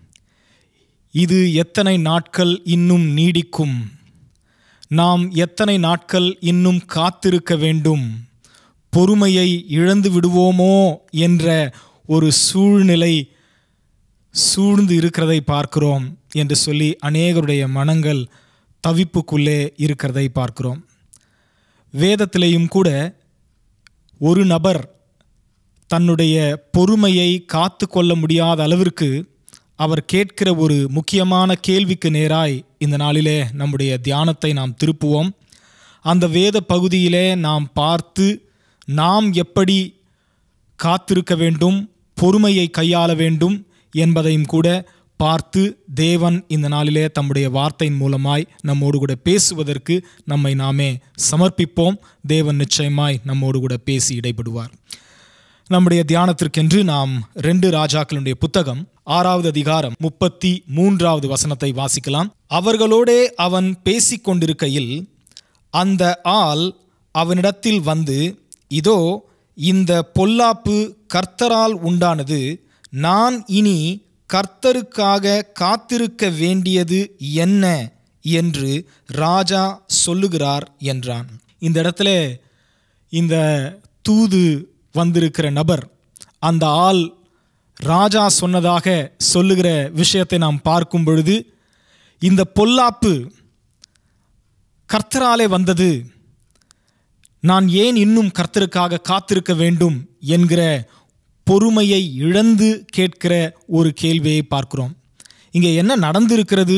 Speaker 5: இது எத்தனை நாட்கள் இன்னும் நீடிக்கும் நாம் எத்தனை நாட்கள் இன்னும் காத்திருக்க வேண்டும் பொறுமையை இழந்து விடுவோமோ என்ற ஒரு சூழ்நிலை சூழ்ந்து இருக்கிறதை பார்க்கிறோம் என்று சொல்லி அநேகருடைய மனங்கள் தவிப்புக்குள்ளே இருக்கிறதை பார்க்கிறோம் வேதத்திலேயும் கூட ஒரு நபர் தன்னுடைய பொறுமையை காத்து கொள்ள முடியாத அளவிற்கு அவர் கேட்கிற ஒரு முக்கியமான கேள்விக்கு நேராய் இந்த நாளிலே நம்முடைய தியானத்தை நாம் திருப்புவோம் அந்த வேத பகுதியிலே நாம் பார்த்து நாம் எப்படி காத்திருக்க வேண்டும் பொறுமையை கையாள வேண்டும் என்பதையும் கூட பார்த்து தேவன் இந்த நாளிலே தம்முடைய வார்த்தையின் மூலமாய் நம்மோடு கூட பேசுவதற்கு நம்மை நாமே சமர்ப்பிப்போம் தேவன் நிச்சயமாய் நம்மோடு கூட பேசி இடைப்படுவார் நம்முடைய தியானத்திற்கென்று நாம் ரெண்டு ராஜாக்களுடைய புத்தகம் ஆறாவது அதிகாரம் முப்பத்தி மூன்றாவது வசனத்தை வாசிக்கலாம் அவர்களோடே அவன் பேசிக் கொண்டிருக்கையில் அந்த ஆள் அவனிடத்தில் வந்து இதோ இந்த பொல்லாப்பு கர்த்தரால் உண்டானது நான் இனி கர்த்தருக்காக காத்திருக்க வேண்டியது என்ன என்று ராஜா சொல்லுகிறார் என்றான் இந்த இடத்துல இந்த தூது வந்திருக்கிற நபர் அந்த ஆள் ராஜா சொன்னதாக சொல்லுகிற விஷயத்தை நாம் பார்க்கும் பொழுது இந்த பொல்லாப்பு கர்த்தராலே வந்தது நான் ஏன் இன்னும் கர்த்தருக்காக காத்திருக்க வேண்டும் என்கிற பொறுமையை இழந்து கேட்கிற ஒரு கேள்வியை பார்க்கிறோம் இங்கே என்ன நடந்திருக்கிறது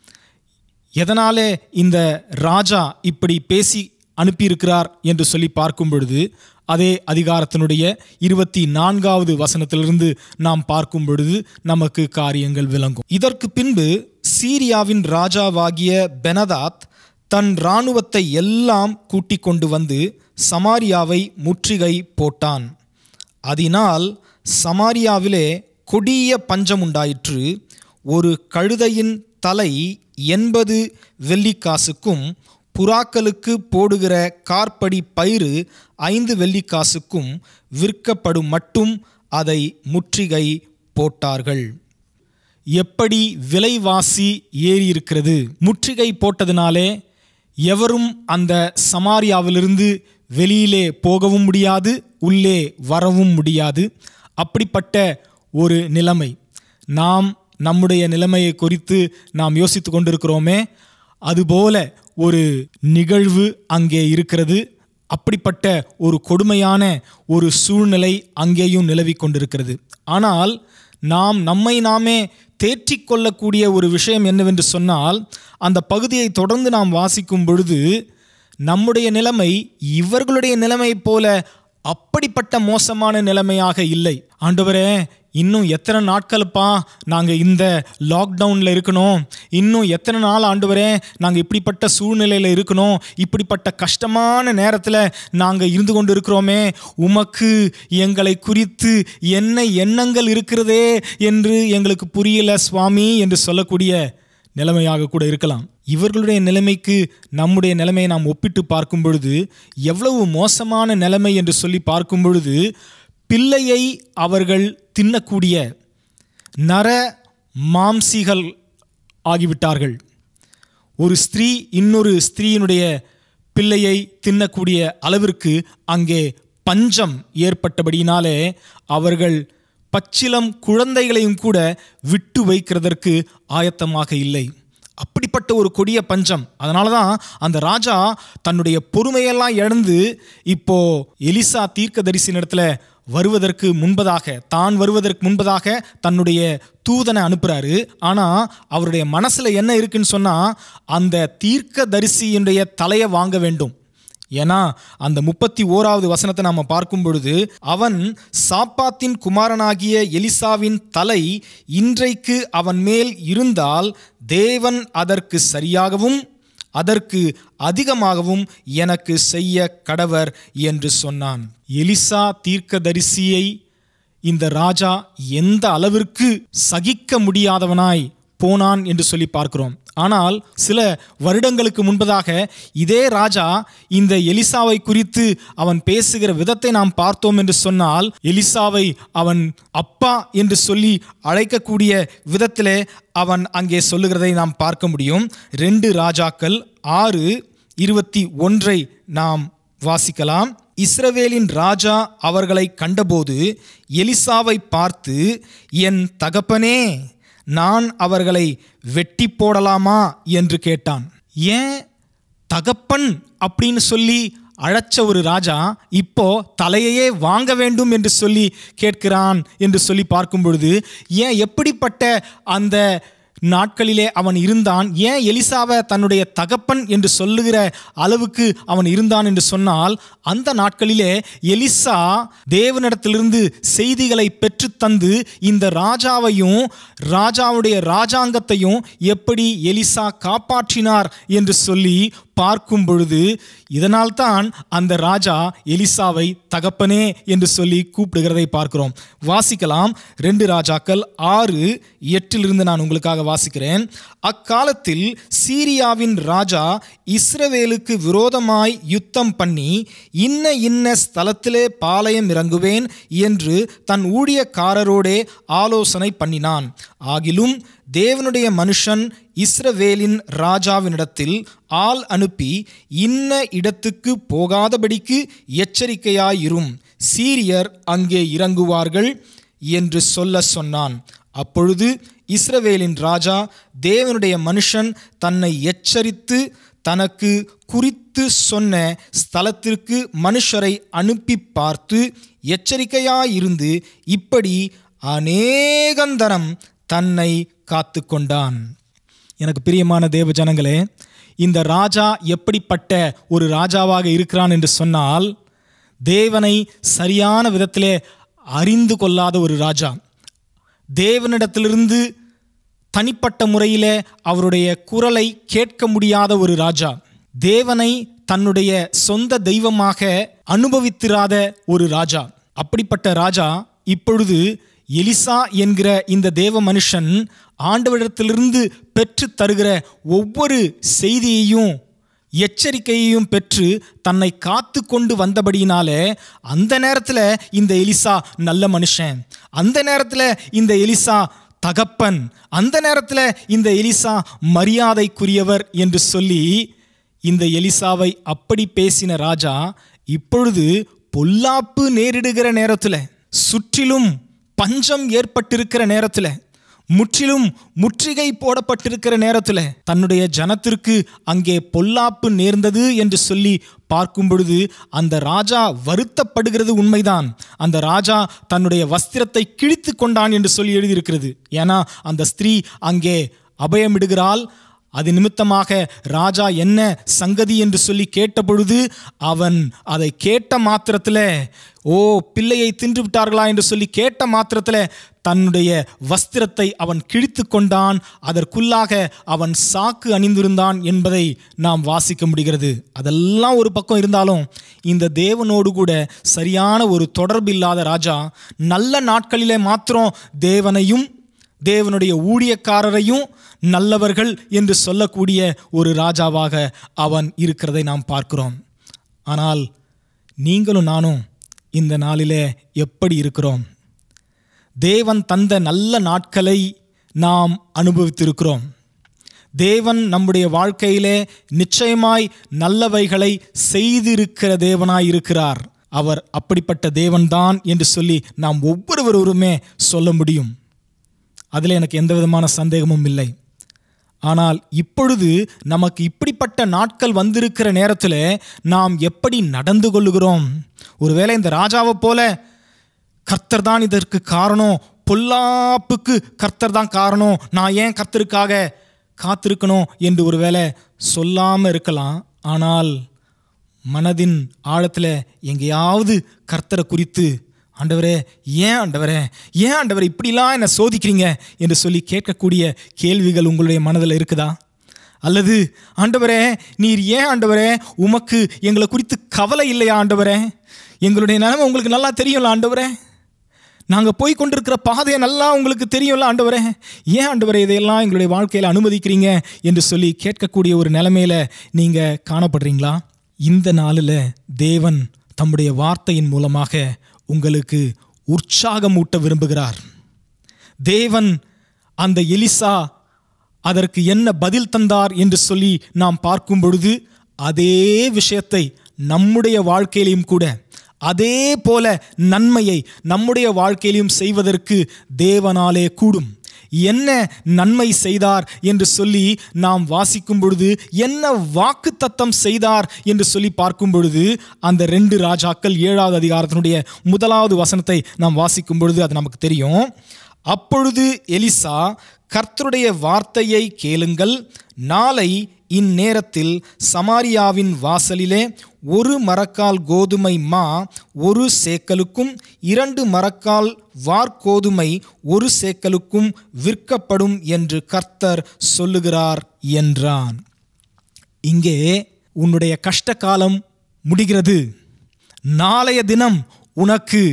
Speaker 5: எதனாலே இந்த ராஜா இப்படி பேசி அனுப்பியிருக்கிறார் என்று சொல்லி பார்க்கும் பொழுது அதே அதிகாரத்தினுடைய இருபத்தி நான்காவது வசனத்திலிருந்து நாம் பார்க்கும் பொழுது நமக்கு காரியங்கள் விளங்கும் இதற்கு பின்பு சீரியாவின் ராஜாவாகிய பெனதாத் தன் இராணுவத்தை எல்லாம் கூட்டிக் கொண்டு வந்து சமாரியாவை முற்றுகை போட்டான் அதனால் சமாரியாவிலே கொடிய பஞ்சம் உண்டாயிற்று ஒரு கழுதையின் தலை எண்பது வெள்ளிக்காசுக்கும் புறாக்களுக்கு போடுகிற கார்படி பயிறு ஐந்து வெள்ளிக்காசுக்கும் விற்கப்படும் மட்டும் அதை முற்றுகை போட்டார்கள் எப்படி விலைவாசி ஏறி இருக்கிறது முற்றுகை போட்டதினாலே எவரும் அந்த சமாரியாவிலிருந்து வெளியிலே போகவும் முடியாது உள்ளே வரவும் முடியாது அப்படிப்பட்ட ஒரு நிலைமை நாம் நம்முடைய நிலைமையை குறித்து நாம் யோசித்து கொண்டிருக்கிறோமே அதுபோல ஒரு நிகழ்வு அங்கே இருக்கிறது அப்படிப்பட்ட ஒரு கொடுமையான ஒரு சூழ்நிலை அங்கேயும் நிலவிக் கொண்டிருக்கிறது ஆனால் நாம் நம்மை நாமே தேற்றிக் கொள்ளக்கூடிய ஒரு விஷயம் என்னவென்று சொன்னால் அந்த பகுதியை தொடர்ந்து நாம் வாசிக்கும் பொழுது நம்முடைய நிலைமை இவர்களுடைய நிலைமை போல அப்படிப்பட்ட மோசமான நிலைமையாக இல்லை ஆண்டவரே இன்னும் எத்தனை நாட்களுப்பா நாங்கள் இந்த லாக்டவுனில் இருக்கணும் இன்னும் எத்தனை நாள் ஆண்டவரே நாங்கள் இப்படிப்பட்ட சூழ்நிலையில் இருக்கணும் இப்படிப்பட்ட கஷ்டமான நேரத்தில் நாங்கள் இருந்து கொண்டு இருக்கிறோமே உமக்கு எங்களை குறித்து என்ன எண்ணங்கள் இருக்கிறதே என்று எங்களுக்கு புரியல சுவாமி என்று சொல்லக்கூடிய நிலைமையாக கூட இருக்கலாம் இவர்களுடைய நிலைமைக்கு நம்முடைய நிலைமையை நாம் ஒப்பிட்டு பார்க்கும் பொழுது எவ்வளவு மோசமான நிலைமை என்று சொல்லி பார்க்கும் பொழுது பிள்ளையை அவர்கள் தின்னக்கூடிய நர மாம்சிகள் ஆகிவிட்டார்கள் ஒரு ஸ்திரீ இன்னொரு ஸ்திரீயினுடைய பிள்ளையை தின்னக்கூடிய அளவிற்கு அங்கே பஞ்சம் ஏற்பட்டபடியினாலே அவர்கள் பச்சிலம் குழந்தைகளையும் கூட விட்டு வைக்கிறதற்கு ஆயத்தமாக இல்லை அப்படிப்பட்ட ஒரு கொடிய பஞ்சம் அதனால தான் அந்த ராஜா தன்னுடைய பொறுமையெல்லாம் இழந்து இப்போ எலிசா தீர்க்க இடத்துல வருவதற்கு முன்பதாக தான் வருவதற்கு முன்பதாக தன்னுடைய தூதனை அனுப்புறாரு ஆனால் அவருடைய மனசில் என்ன இருக்குன்னு சொன்னால் அந்த தீர்க்க தரிசியினுடைய தலையை வாங்க வேண்டும் ஏன்னா அந்த முப்பத்தி ஓராவது வசனத்தை நாம் பார்க்கும் பொழுது அவன் சாப்பாத்தின் குமாரனாகிய எலிசாவின் தலை இன்றைக்கு அவன் மேல் இருந்தால் தேவன் அதற்கு சரியாகவும் அதற்கு அதிகமாகவும் எனக்கு செய்ய கடவர் என்று சொன்னான் எலிசா தீர்க்கதரிசியை இந்த ராஜா எந்த அளவிற்கு சகிக்க முடியாதவனாய் போனான் என்று சொல்லி பார்க்கிறோம் ஆனால் சில வருடங்களுக்கு முன்பதாக இதே ராஜா இந்த எலிசாவை குறித்து அவன் பேசுகிற விதத்தை நாம் பார்த்தோம் என்று சொன்னால் எலிசாவை அவன் அப்பா என்று சொல்லி அழைக்கக்கூடிய விதத்திலே அவன் அங்கே சொல்லுகிறதை நாம் பார்க்க முடியும் ரெண்டு ராஜாக்கள் ஆறு இருபத்தி ஒன்றை நாம் வாசிக்கலாம் இஸ்ரவேலின் ராஜா அவர்களை கண்டபோது எலிசாவை பார்த்து என் தகப்பனே நான் அவர்களை வெட்டி போடலாமா என்று கேட்டான் ஏன் தகப்பன் அப்படின்னு சொல்லி அழைச்ச ஒரு ராஜா இப்போ தலையையே வாங்க வேண்டும் என்று சொல்லி கேட்கிறான் என்று சொல்லி பார்க்கும் பொழுது ஏன் எப்படிப்பட்ட அந்த நாட்களிலே அவன் இருந்தான் ஏன் எலிசாவை தன்னுடைய தகப்பன் என்று சொல்லுகிற அளவுக்கு அவன் இருந்தான் என்று சொன்னால் அந்த நாட்களிலே எலிசா தேவனிடத்திலிருந்து செய்திகளை பெற்றுத்தந்து இந்த ராஜாவையும் ராஜாவுடைய ராஜாங்கத்தையும் எப்படி எலிசா காப்பாற்றினார் என்று சொல்லி பார்க்கும் பொழுது இதனால்தான் அந்த ராஜா எலிசாவை தகப்பனே என்று சொல்லி கூப்பிடுகிறதை பார்க்கிறோம் வாசிக்கலாம் ரெண்டு ராஜாக்கள் ஆறு எட்டிலிருந்து நான் உங்களுக்காக வாசிக்கிறேன் அக்காலத்தில் சீரியாவின் ராஜா இஸ்ரவேலுக்கு விரோதமாய் யுத்தம் பண்ணி இன்ன இன்ன ஸ்தலத்திலே பாளையம் இறங்குவேன் என்று தன் ஊழியக்காரரோடே ஆலோசனை பண்ணினான் ஆகிலும் தேவனுடைய மனுஷன் இஸ்ரவேலின் ராஜாவினிடத்தில் ஆள் அனுப்பி இன்ன இடத்துக்கு போகாதபடிக்கு எச்சரிக்கையாயிரும் சீரியர் அங்கே இறங்குவார்கள் என்று சொல்ல சொன்னான் அப்பொழுது இஸ்ரவேலின் ராஜா தேவனுடைய மனுஷன் தன்னை எச்சரித்து தனக்கு குறித்து சொன்ன ஸ்தலத்திற்கு மனுஷரை அனுப்பி பார்த்து எச்சரிக்கையாயிருந்து இப்படி அநேகந்தரம் தன்னை காத்து கொண்டான் எனக்கு பிரியமான தேவ ஜனங்களே இந்த ராஜா எப்படிப்பட்ட ஒரு ராஜாவாக இருக்கிறான் என்று சொன்னால் தேவனை சரியான விதத்திலே அறிந்து கொள்ளாத ஒரு ராஜா தேவனிடத்திலிருந்து தனிப்பட்ட முறையிலே அவருடைய குரலை கேட்க முடியாத ஒரு ராஜா தேவனை தன்னுடைய சொந்த தெய்வமாக அனுபவித்திராத ஒரு ராஜா அப்படிப்பட்ட ராஜா இப்பொழுது எலிசா என்கிற இந்த தேவ மனுஷன் ஆண்டவரிடத்திலிருந்து பெற்று தருகிற ஒவ்வொரு செய்தியையும் எச்சரிக்கையையும் பெற்று தன்னை காத்து கொண்டு வந்தபடியினாலே அந்த நேரத்தில் இந்த எலிசா நல்ல மனுஷன் அந்த நேரத்தில் இந்த எலிசா தகப்பன் அந்த நேரத்தில் இந்த எலிசா மரியாதைக்குரியவர் என்று சொல்லி இந்த எலிசாவை அப்படி பேசின ராஜா இப்பொழுது பொல்லாப்பு நேரிடுகிற நேரத்தில் சுற்றிலும் பஞ்சம் ஏற்பட்டிருக்கிற நேரத்தில் முற்றிலும் முற்றுகை போடப்பட்டிருக்கிற நேரத்தில் தன்னுடைய ஜனத்திற்கு அங்கே பொல்லாப்பு நேர்ந்தது என்று சொல்லி பார்க்கும் பொழுது அந்த ராஜா வருத்தப்படுகிறது உண்மைதான் அந்த ராஜா தன்னுடைய வஸ்திரத்தை கிழித்து கொண்டான் என்று சொல்லி எழுதியிருக்கிறது ஏன்னா அந்த ஸ்திரீ அங்கே அபயமிடுகிறாள் அது நிமித்தமாக ராஜா என்ன சங்கதி என்று சொல்லி கேட்டபொழுது அவன் அதை கேட்ட மாத்திரத்தில் ஓ பிள்ளையை தின்று விட்டார்களா என்று சொல்லி கேட்ட மாத்திரத்தில் தன்னுடைய வஸ்திரத்தை அவன் கிழித்து கொண்டான் அதற்குள்ளாக அவன் சாக்கு அணிந்திருந்தான் என்பதை நாம் வாசிக்க முடிகிறது அதெல்லாம் ஒரு பக்கம் இருந்தாலும் இந்த தேவனோடு கூட சரியான ஒரு தொடர்பு இல்லாத ராஜா நல்ல நாட்களிலே மாத்திரம் தேவனையும் தேவனுடைய ஊழியக்காரரையும் நல்லவர்கள் என்று சொல்லக்கூடிய ஒரு ராஜாவாக அவன் இருக்கிறதை நாம் பார்க்கிறோம் ஆனால் நீங்களும் நானும் இந்த நாளிலே எப்படி இருக்கிறோம் தேவன் தந்த நல்ல நாட்களை நாம் அனுபவித்திருக்கிறோம் தேவன் நம்முடைய வாழ்க்கையிலே நிச்சயமாய் நல்லவைகளை செய்திருக்கிற தேவனாய் இருக்கிறார் அவர் அப்படிப்பட்ட தேவன்தான் என்று சொல்லி நாம் ஒவ்வொருவருமே சொல்ல முடியும் அதில் எனக்கு எந்த விதமான சந்தேகமும் இல்லை ஆனால் இப்பொழுது நமக்கு இப்படிப்பட்ட நாட்கள் வந்திருக்கிற நேரத்தில் நாம் எப்படி நடந்து கொள்ளுகிறோம் ஒருவேளை இந்த ராஜாவை போல கர்த்தர் தான் இதற்கு காரணம் பொல்லாப்புக்கு கர்த்தர் தான் காரணம் நான் ஏன் கர்த்தருக்காக காத்திருக்கணும் என்று ஒருவேளை சொல்லாமல் இருக்கலாம் ஆனால் மனதின் ஆழத்தில் எங்கேயாவது கர்த்தரை குறித்து ஆண்டவரே ஏன் ஆண்டவரே ஏன் ஆண்டவரே இப்படிலாம் என்னை சோதிக்கிறீங்க என்று சொல்லி கேட்கக்கூடிய கேள்விகள் உங்களுடைய மனதில் இருக்குதா அல்லது ஆண்டவரே நீர் ஏன் ஆண்டவரே உமக்கு எங்களை குறித்து கவலை இல்லையா ஆண்டவரே எங்களுடைய நிலைமை உங்களுக்கு நல்லா தெரியும்ல ஆண்டவரே நாங்கள் போய் கொண்டிருக்கிற பாதையை நல்லா உங்களுக்கு தெரியும்ல ஆண்டவரே ஏன் ஆண்டவரே இதையெல்லாம் எங்களுடைய வாழ்க்கையில் அனுமதிக்கிறீங்க என்று சொல்லி கேட்கக்கூடிய ஒரு நிலைமையில நீங்கள் காணப்படுறீங்களா இந்த நாளில் தேவன் தம்முடைய வார்த்தையின் மூலமாக உங்களுக்கு உற்சாகமூட்ட விரும்புகிறார் தேவன் அந்த எலிசா அதற்கு என்ன பதில் தந்தார் என்று சொல்லி நாம் பார்க்கும் பொழுது அதே விஷயத்தை நம்முடைய வாழ்க்கையிலும் கூட அதே போல நன்மையை நம்முடைய வாழ்க்கையிலும் செய்வதற்கு தேவனாலே கூடும் என்ன நன்மை செய்தார் என்று சொல்லி நாம் வாசிக்கும் பொழுது என்ன வாக்கு தத்தம் செய்தார் என்று சொல்லி பார்க்கும் பொழுது அந்த ரெண்டு ராஜாக்கள் ஏழாவது அதிகாரத்தினுடைய முதலாவது வசனத்தை நாம் வாசிக்கும் பொழுது அது நமக்கு தெரியும் அப்பொழுது எலிசா கர்த்தருடைய வார்த்தையை கேளுங்கள் நாளை இந்நேரத்தில் சமாரியாவின் வாசலிலே ஒரு மரக்கால் கோதுமை மா ஒரு சேக்கலுக்கும் இரண்டு மரக்கால் வார்கோதுமை ஒரு சேக்கலுக்கும் விற்கப்படும் என்று கர்த்தர் சொல்லுகிறார் என்றான் இங்கே உன்னுடைய கஷ்ட காலம் முடிகிறது நாளைய தினம் உனக்கு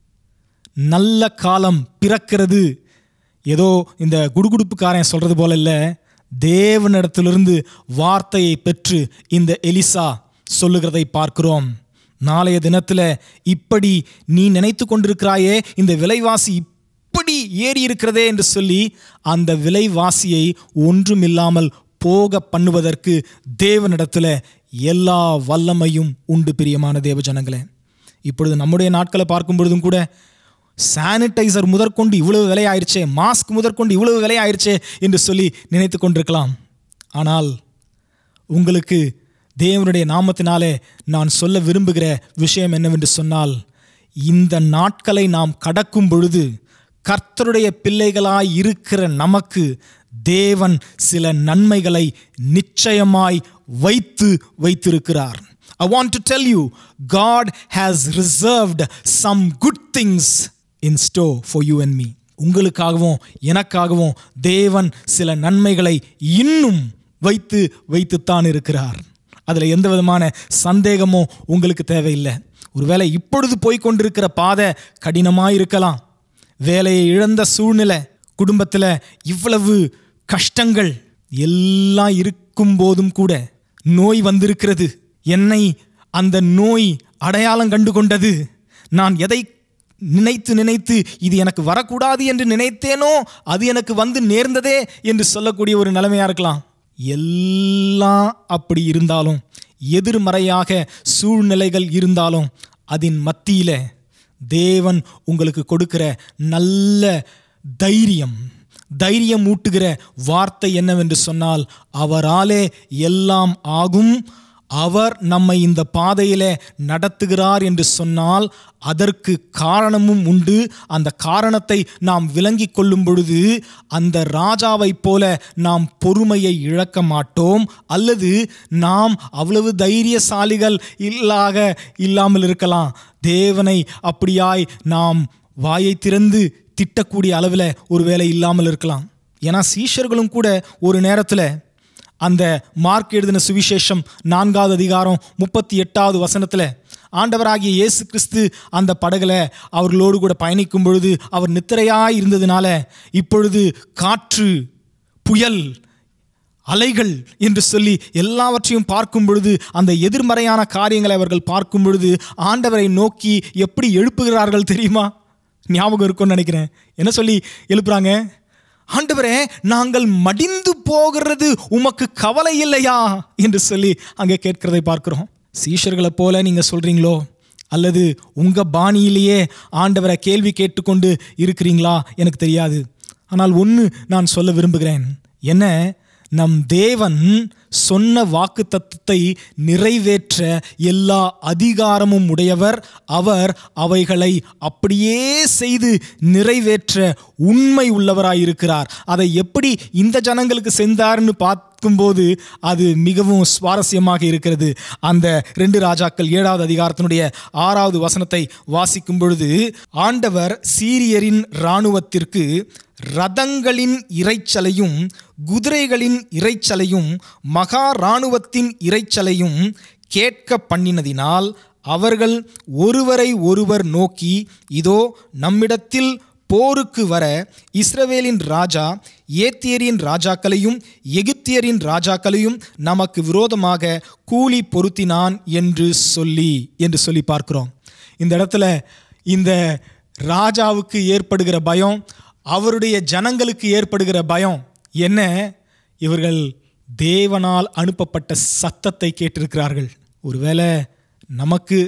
Speaker 5: நல்ல காலம் பிறக்கிறது ஏதோ இந்த குடுகுடுப்புக்காரன் சொல்றது போல இல்லை தேவனிடத்திலிருந்து வார்த்தையை பெற்று இந்த எலிசா சொல்லுகிறதை பார்க்கிறோம் நாளைய தினத்தில் இப்படி நீ நினைத்து கொண்டிருக்கிறாயே இந்த விலைவாசி இப்படி ஏறி இருக்கிறதே என்று சொல்லி அந்த விலைவாசியை ஒன்றுமில்லாமல் போக பண்ணுவதற்கு தேவனிடத்தில் எல்லா வல்லமையும் உண்டு பிரியமான தேவ ஜனங்களே இப்பொழுது நம்முடைய நாட்களை பார்க்கும் பொழுதும் கூட சானிடைசர் முதற்கொண்டு இவ்வளவு விலையாயிருச்சே மாஸ்க் முதற்கொண்டு இவ்வளவு விலையாயிருச்சே என்று சொல்லி நினைத்து கொண்டிருக்கலாம் ஆனால் உங்களுக்கு தேவனுடைய நாமத்தினாலே நான் சொல்ல விரும்புகிற விஷயம் என்னவென்று சொன்னால் இந்த நாட்களை நாம் கடக்கும் பொழுது கர்த்தருடைய பிள்ளைகளாய் இருக்கிற நமக்கு தேவன் சில நன்மைகளை நிச்சயமாய் வைத்து வைத்திருக்கிறார் I want to tell you, God has reserved some good things in store for you and me. உங்களுக்காகவும் எனக்காகவும் தேவன் சில நன்மைகளை இன்னும் வைத்து வைத்துத்தான் இருக்கிறார் அதில் எந்த விதமான சந்தேகமும் உங்களுக்கு தேவையில்லை ஒருவேளை இப்பொழுது போய் கொண்டிருக்கிற பாதை கடினமாக இருக்கலாம் வேலையை இழந்த சூழ்நிலை குடும்பத்தில் இவ்வளவு கஷ்டங்கள் எல்லாம் இருக்கும் போதும் கூட நோய் வந்திருக்கிறது என்னை அந்த நோய் அடையாளம் கண்டு கொண்டது நான் எதை நினைத்து நினைத்து இது எனக்கு வரக்கூடாது என்று நினைத்தேனோ அது எனக்கு வந்து நேர்ந்ததே என்று சொல்லக்கூடிய ஒரு நிலைமையா இருக்கலாம் எல்லாம் அப்படி இருந்தாலும் எதிர்மறையாக சூழ்நிலைகள் இருந்தாலும் அதன் மத்தியில் தேவன் உங்களுக்கு கொடுக்கிற நல்ல தைரியம் தைரியம் ஊட்டுகிற வார்த்தை என்னவென்று சொன்னால் அவராலே எல்லாம் ஆகும் அவர் நம்மை இந்த பாதையிலே நடத்துகிறார் என்று சொன்னால் அதற்கு காரணமும் உண்டு அந்த காரணத்தை நாம் விளங்கிக் கொள்ளும் பொழுது அந்த ராஜாவைப் போல நாம் பொறுமையை இழக்க மாட்டோம் அல்லது நாம் அவ்வளவு தைரியசாலிகள் இல்லாக இல்லாமல் இருக்கலாம் தேவனை அப்படியாய் நாம் வாயை திறந்து திட்டக்கூடிய அளவில் ஒருவேளை இல்லாமல் இருக்கலாம் ஏன்னா சீஷர்களும் கூட ஒரு நேரத்தில் அந்த மார்க் எழுதின சுவிசேஷம் நான்காவது அதிகாரம் முப்பத்தி எட்டாவது வசனத்தில் ஆண்டவராகிய இயேசு கிறிஸ்து அந்த படகுல அவர்களோடு கூட பயணிக்கும் பொழுது அவர் நித்திரையாய் இருந்ததுனால இப்பொழுது காற்று புயல் அலைகள் என்று சொல்லி எல்லாவற்றையும் பார்க்கும் பொழுது அந்த எதிர்மறையான காரியங்களை அவர்கள் பார்க்கும் பொழுது ஆண்டவரை நோக்கி எப்படி எழுப்புகிறார்கள் தெரியுமா ஞாபகம் இருக்கும்னு நினைக்கிறேன் என்ன சொல்லி எழுப்புறாங்க ஆண்டவரே நாங்கள் மடிந்து போகிறது உமக்கு கவலை இல்லையா என்று சொல்லி அங்கே கேட்கிறதை பார்க்கிறோம் சீஷர்களை போல நீங்க சொல்றீங்களோ அல்லது உங்க பாணியிலேயே ஆண்டவரை கேள்வி கேட்டுக்கொண்டு இருக்கிறீங்களா எனக்கு தெரியாது ஆனால் ஒன்று நான் சொல்ல விரும்புகிறேன் என்ன நம் தேவன் சொன்ன வாக்கு தத்துவத்தை நிறைவேற்ற எல்லா அதிகாரமும் உடையவர் அவர் அவைகளை அப்படியே செய்து நிறைவேற்ற உண்மை உள்ளவராயிருக்கிறார் அதை எப்படி இந்த ஜனங்களுக்கு செஞ்சார்னு பார்க்கும்போது அது மிகவும் சுவாரஸ்யமாக இருக்கிறது அந்த ரெண்டு ராஜாக்கள் ஏழாவது அதிகாரத்தினுடைய ஆறாவது வசனத்தை வாசிக்கும் பொழுது ஆண்டவர் சீரியரின் இராணுவத்திற்கு ரதங்களின் இரைச்சலையும் குதிரைகளின் இரைச்சலையும் மகா இராணுவத்தின் இரைச்சலையும் கேட்க பண்ணினதினால் அவர்கள் ஒருவரை ஒருவர் நோக்கி இதோ நம்மிடத்தில் போருக்கு வர இஸ்ரவேலின் ராஜா ஏத்தியரின் ராஜாக்களையும் எகிப்தியரின் ராஜாக்களையும் நமக்கு விரோதமாக கூலி பொருத்தினான் என்று சொல்லி என்று சொல்லி பார்க்கிறோம் இந்த இடத்துல இந்த ராஜாவுக்கு ஏற்படுகிற பயம் அவருடைய ஜனங்களுக்கு ஏற்படுகிற பயம் என்ன இவர்கள் தேவனால் அனுப்பப்பட்ட சத்தத்தை கேட்டிருக்கிறார்கள் ஒருவேளை நமக்கு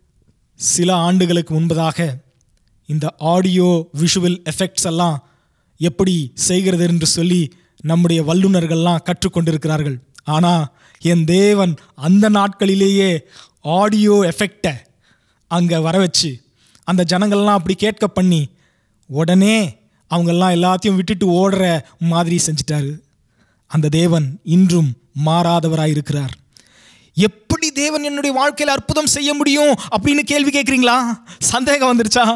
Speaker 5: சில ஆண்டுகளுக்கு முன்பதாக இந்த ஆடியோ விஷுவல் எஃபெக்ட்ஸ் எல்லாம் எப்படி செய்கிறது என்று சொல்லி நம்முடைய வல்லுநர்கள்லாம் கற்றுக்கொண்டிருக்கிறார்கள் ஆனால் என் தேவன் அந்த நாட்களிலேயே ஆடியோ எஃபெக்டை அங்கே வர வச்சு அந்த ஜனங்கள்லாம் அப்படி கேட்க பண்ணி உடனே அவங்கெல்லாம் எல்லாத்தையும் விட்டுட்டு ஓடுற மாதிரி செஞ்சிட்டாரு அந்த தேவன் இன்றும் மாறாதவராய் இருக்கிறார் எப்படி தேவன் என்னுடைய வாழ்க்கையில் அற்புதம் செய்ய முடியும் அப்படின்னு கேள்வி கேட்குறீங்களா சந்தேகம் வந்துருச்சா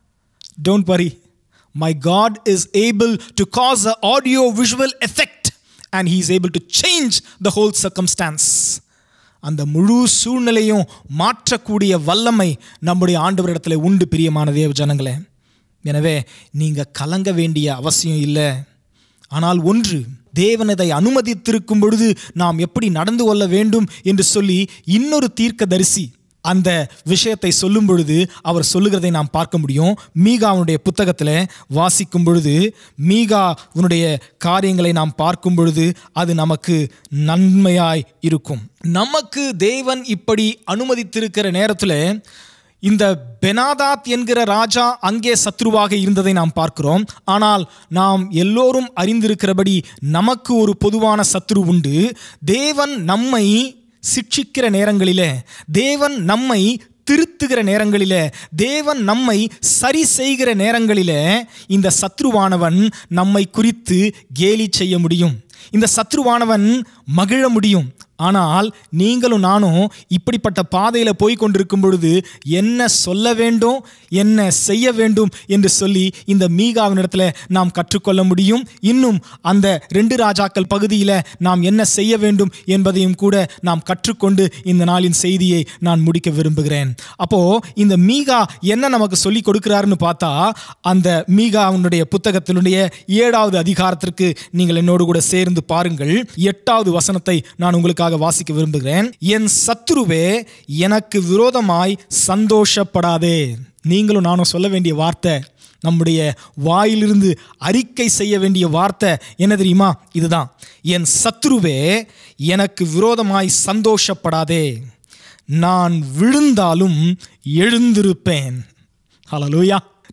Speaker 5: don't worry my God is able to cause a audio visual effect and he is able to change the whole circumstance அந்த முழு சூழ்நிலையும் மாற்றக்கூடிய வல்லமை நம்முடைய ஆண்டவரிடத்தில் உண்டு பிரியமான தேவ ஜனங்களே எனவே நீங்கள் கலங்க வேண்டிய அவசியம் இல்லை ஆனால் ஒன்று தேவன் இதை அனுமதித்திருக்கும் பொழுது நாம் எப்படி நடந்து கொள்ள வேண்டும் என்று சொல்லி இன்னொரு தீர்க்கதரிசி அந்த விஷயத்தை சொல்லும் பொழுது அவர் சொல்லுகிறதை நாம் பார்க்க முடியும் மீகாவுடைய புத்தகத்தில் வாசிக்கும் பொழுது மீகாவுடைய காரியங்களை நாம் பார்க்கும் பொழுது அது நமக்கு நன்மையாய் இருக்கும் நமக்கு தேவன் இப்படி அனுமதித்திருக்கிற நேரத்தில் இந்த பெனாதாத் என்கிற ராஜா அங்கே சத்ருவாக இருந்ததை நாம் பார்க்கிறோம் ஆனால் நாம் எல்லோரும் அறிந்திருக்கிறபடி நமக்கு ஒரு பொதுவான சத்ரு உண்டு தேவன் நம்மை சிட்சிக்கிற நேரங்களிலே தேவன் நம்மை திருத்துகிற நேரங்களிலே தேவன் நம்மை சரி செய்கிற நேரங்களிலே இந்த சத்ருவானவன் நம்மை குறித்து கேலி செய்ய முடியும் இந்த சத்ருவானவன் மகிழ முடியும் ஆனால் நீங்களும் நானும் இப்படிப்பட்ட பாதையில் போய் கொண்டிருக்கும் பொழுது என்ன சொல்ல வேண்டும் என்ன செய்ய வேண்டும் என்று சொல்லி இந்த மீகாவினிடத்தில் நாம் கற்றுக்கொள்ள முடியும் இன்னும் அந்த ரெண்டு ராஜாக்கள் பகுதியில் நாம் என்ன செய்ய வேண்டும் என்பதையும் கூட நாம் கற்றுக்கொண்டு இந்த நாளின் செய்தியை நான் முடிக்க விரும்புகிறேன் அப்போ இந்த மீகா என்ன நமக்கு சொல்லி கொடுக்கிறாருன்னு பார்த்தா அந்த மீகாவுடைய புத்தகத்தினுடைய ஏழாவது அதிகாரத்திற்கு நீங்கள் என்னோடு கூட சேர்ந்து பாருங்கள் எட்டாவது வசனத்தை நான் உங்களுக்காக வாசிக்க விரும்புகிறேன் என் சத்துருவே எனக்கு விரோதமாய் சந்தோஷப்படாதே நீங்களும் நானும் சொல்ல வேண்டிய வார்த்தை நம்முடைய வாயிலிருந்து அறிக்கை செய்ய வேண்டிய வார்த்தை என்ன தெரியுமா இதுதான் என் சத்ருவே எனக்கு விரோதமாய் சந்தோஷப்படாதே நான் விழுந்தாலும் எழுந்திருப்பேன் ஹalleluya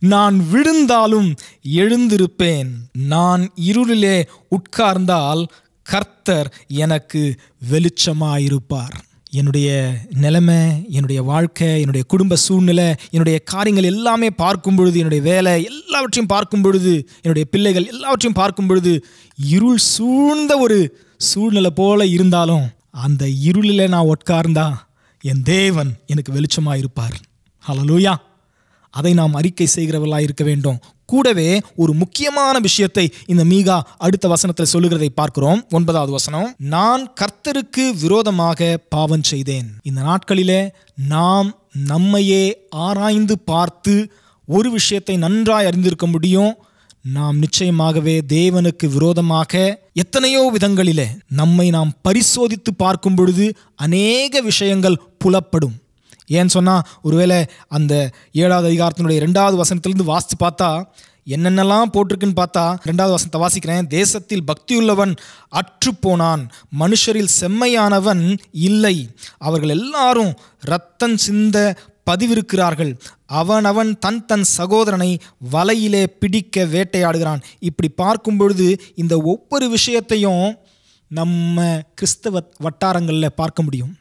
Speaker 5: நான் விழுந்தாலும் எழுந்திருப்பேன் நான் இருளிலே உட்கார்ந்தால் கர்த்தர் எனக்கு வெளிச்சமாயிருப்பார் என்னுடைய நிலைமை என்னுடைய வாழ்க்கை என்னுடைய குடும்ப சூழ்நிலை என்னுடைய காரியங்கள் எல்லாமே பார்க்கும் பொழுது என்னுடைய வேலை எல்லாவற்றையும் பார்க்கும் பொழுது என்னுடைய பிள்ளைகள் எல்லாவற்றையும் பார்க்கும் பொழுது இருள் சூழ்ந்த ஒரு சூழ்நிலை போல இருந்தாலும் அந்த இருளில் நான் உட்கார்ந்தா என் தேவன் எனக்கு வெளிச்சமாக இருப்பார் ஹalleluya அதை நாம் அறிக்கை செய்கிறவர்களாக இருக்க வேண்டும் கூடவே ஒரு முக்கியமான விஷயத்தை இந்த மீகா அடுத்த வசனத்தில் சொல்லுகிறதை பார்க்கிறோம் ஒன்பதாவது வசனம் நான் கர்த்தருக்கு விரோதமாக பாவம் செய்தேன் இந்த நாட்களிலே நாம் நம்மையே ஆராய்ந்து பார்த்து ஒரு விஷயத்தை நன்றாய் அறிந்திருக்க முடியும் நாம் நிச்சயமாகவே தேவனுக்கு விரோதமாக எத்தனையோ விதங்களிலே நம்மை நாம் பரிசோதித்து பார்க்கும் பொழுது அநேக விஷயங்கள் புலப்படும் ஏன்னு சொன்னால் ஒருவேளை அந்த ஏழாவது அதிகாரத்தினுடைய ரெண்டாவது வசனத்திலிருந்து வாசித்து பார்த்தா என்னென்னலாம் போட்டிருக்குன்னு பார்த்தா ரெண்டாவது வசனத்தை வாசிக்கிறேன் தேசத்தில் பக்தியுள்ளவன் அற்றுப்போனான் மனுஷரில் செம்மையானவன் இல்லை அவர்கள் எல்லாரும் ரத்தம் சிந்த பதிவிருக்கிறார்கள் அவனவன் தன் தன் சகோதரனை வலையிலே பிடிக்க வேட்டையாடுகிறான் இப்படி பார்க்கும் பொழுது இந்த ஒவ்வொரு விஷயத்தையும் நம்ம கிறிஸ்தவ வட்டாரங்களில் பார்க்க முடியும்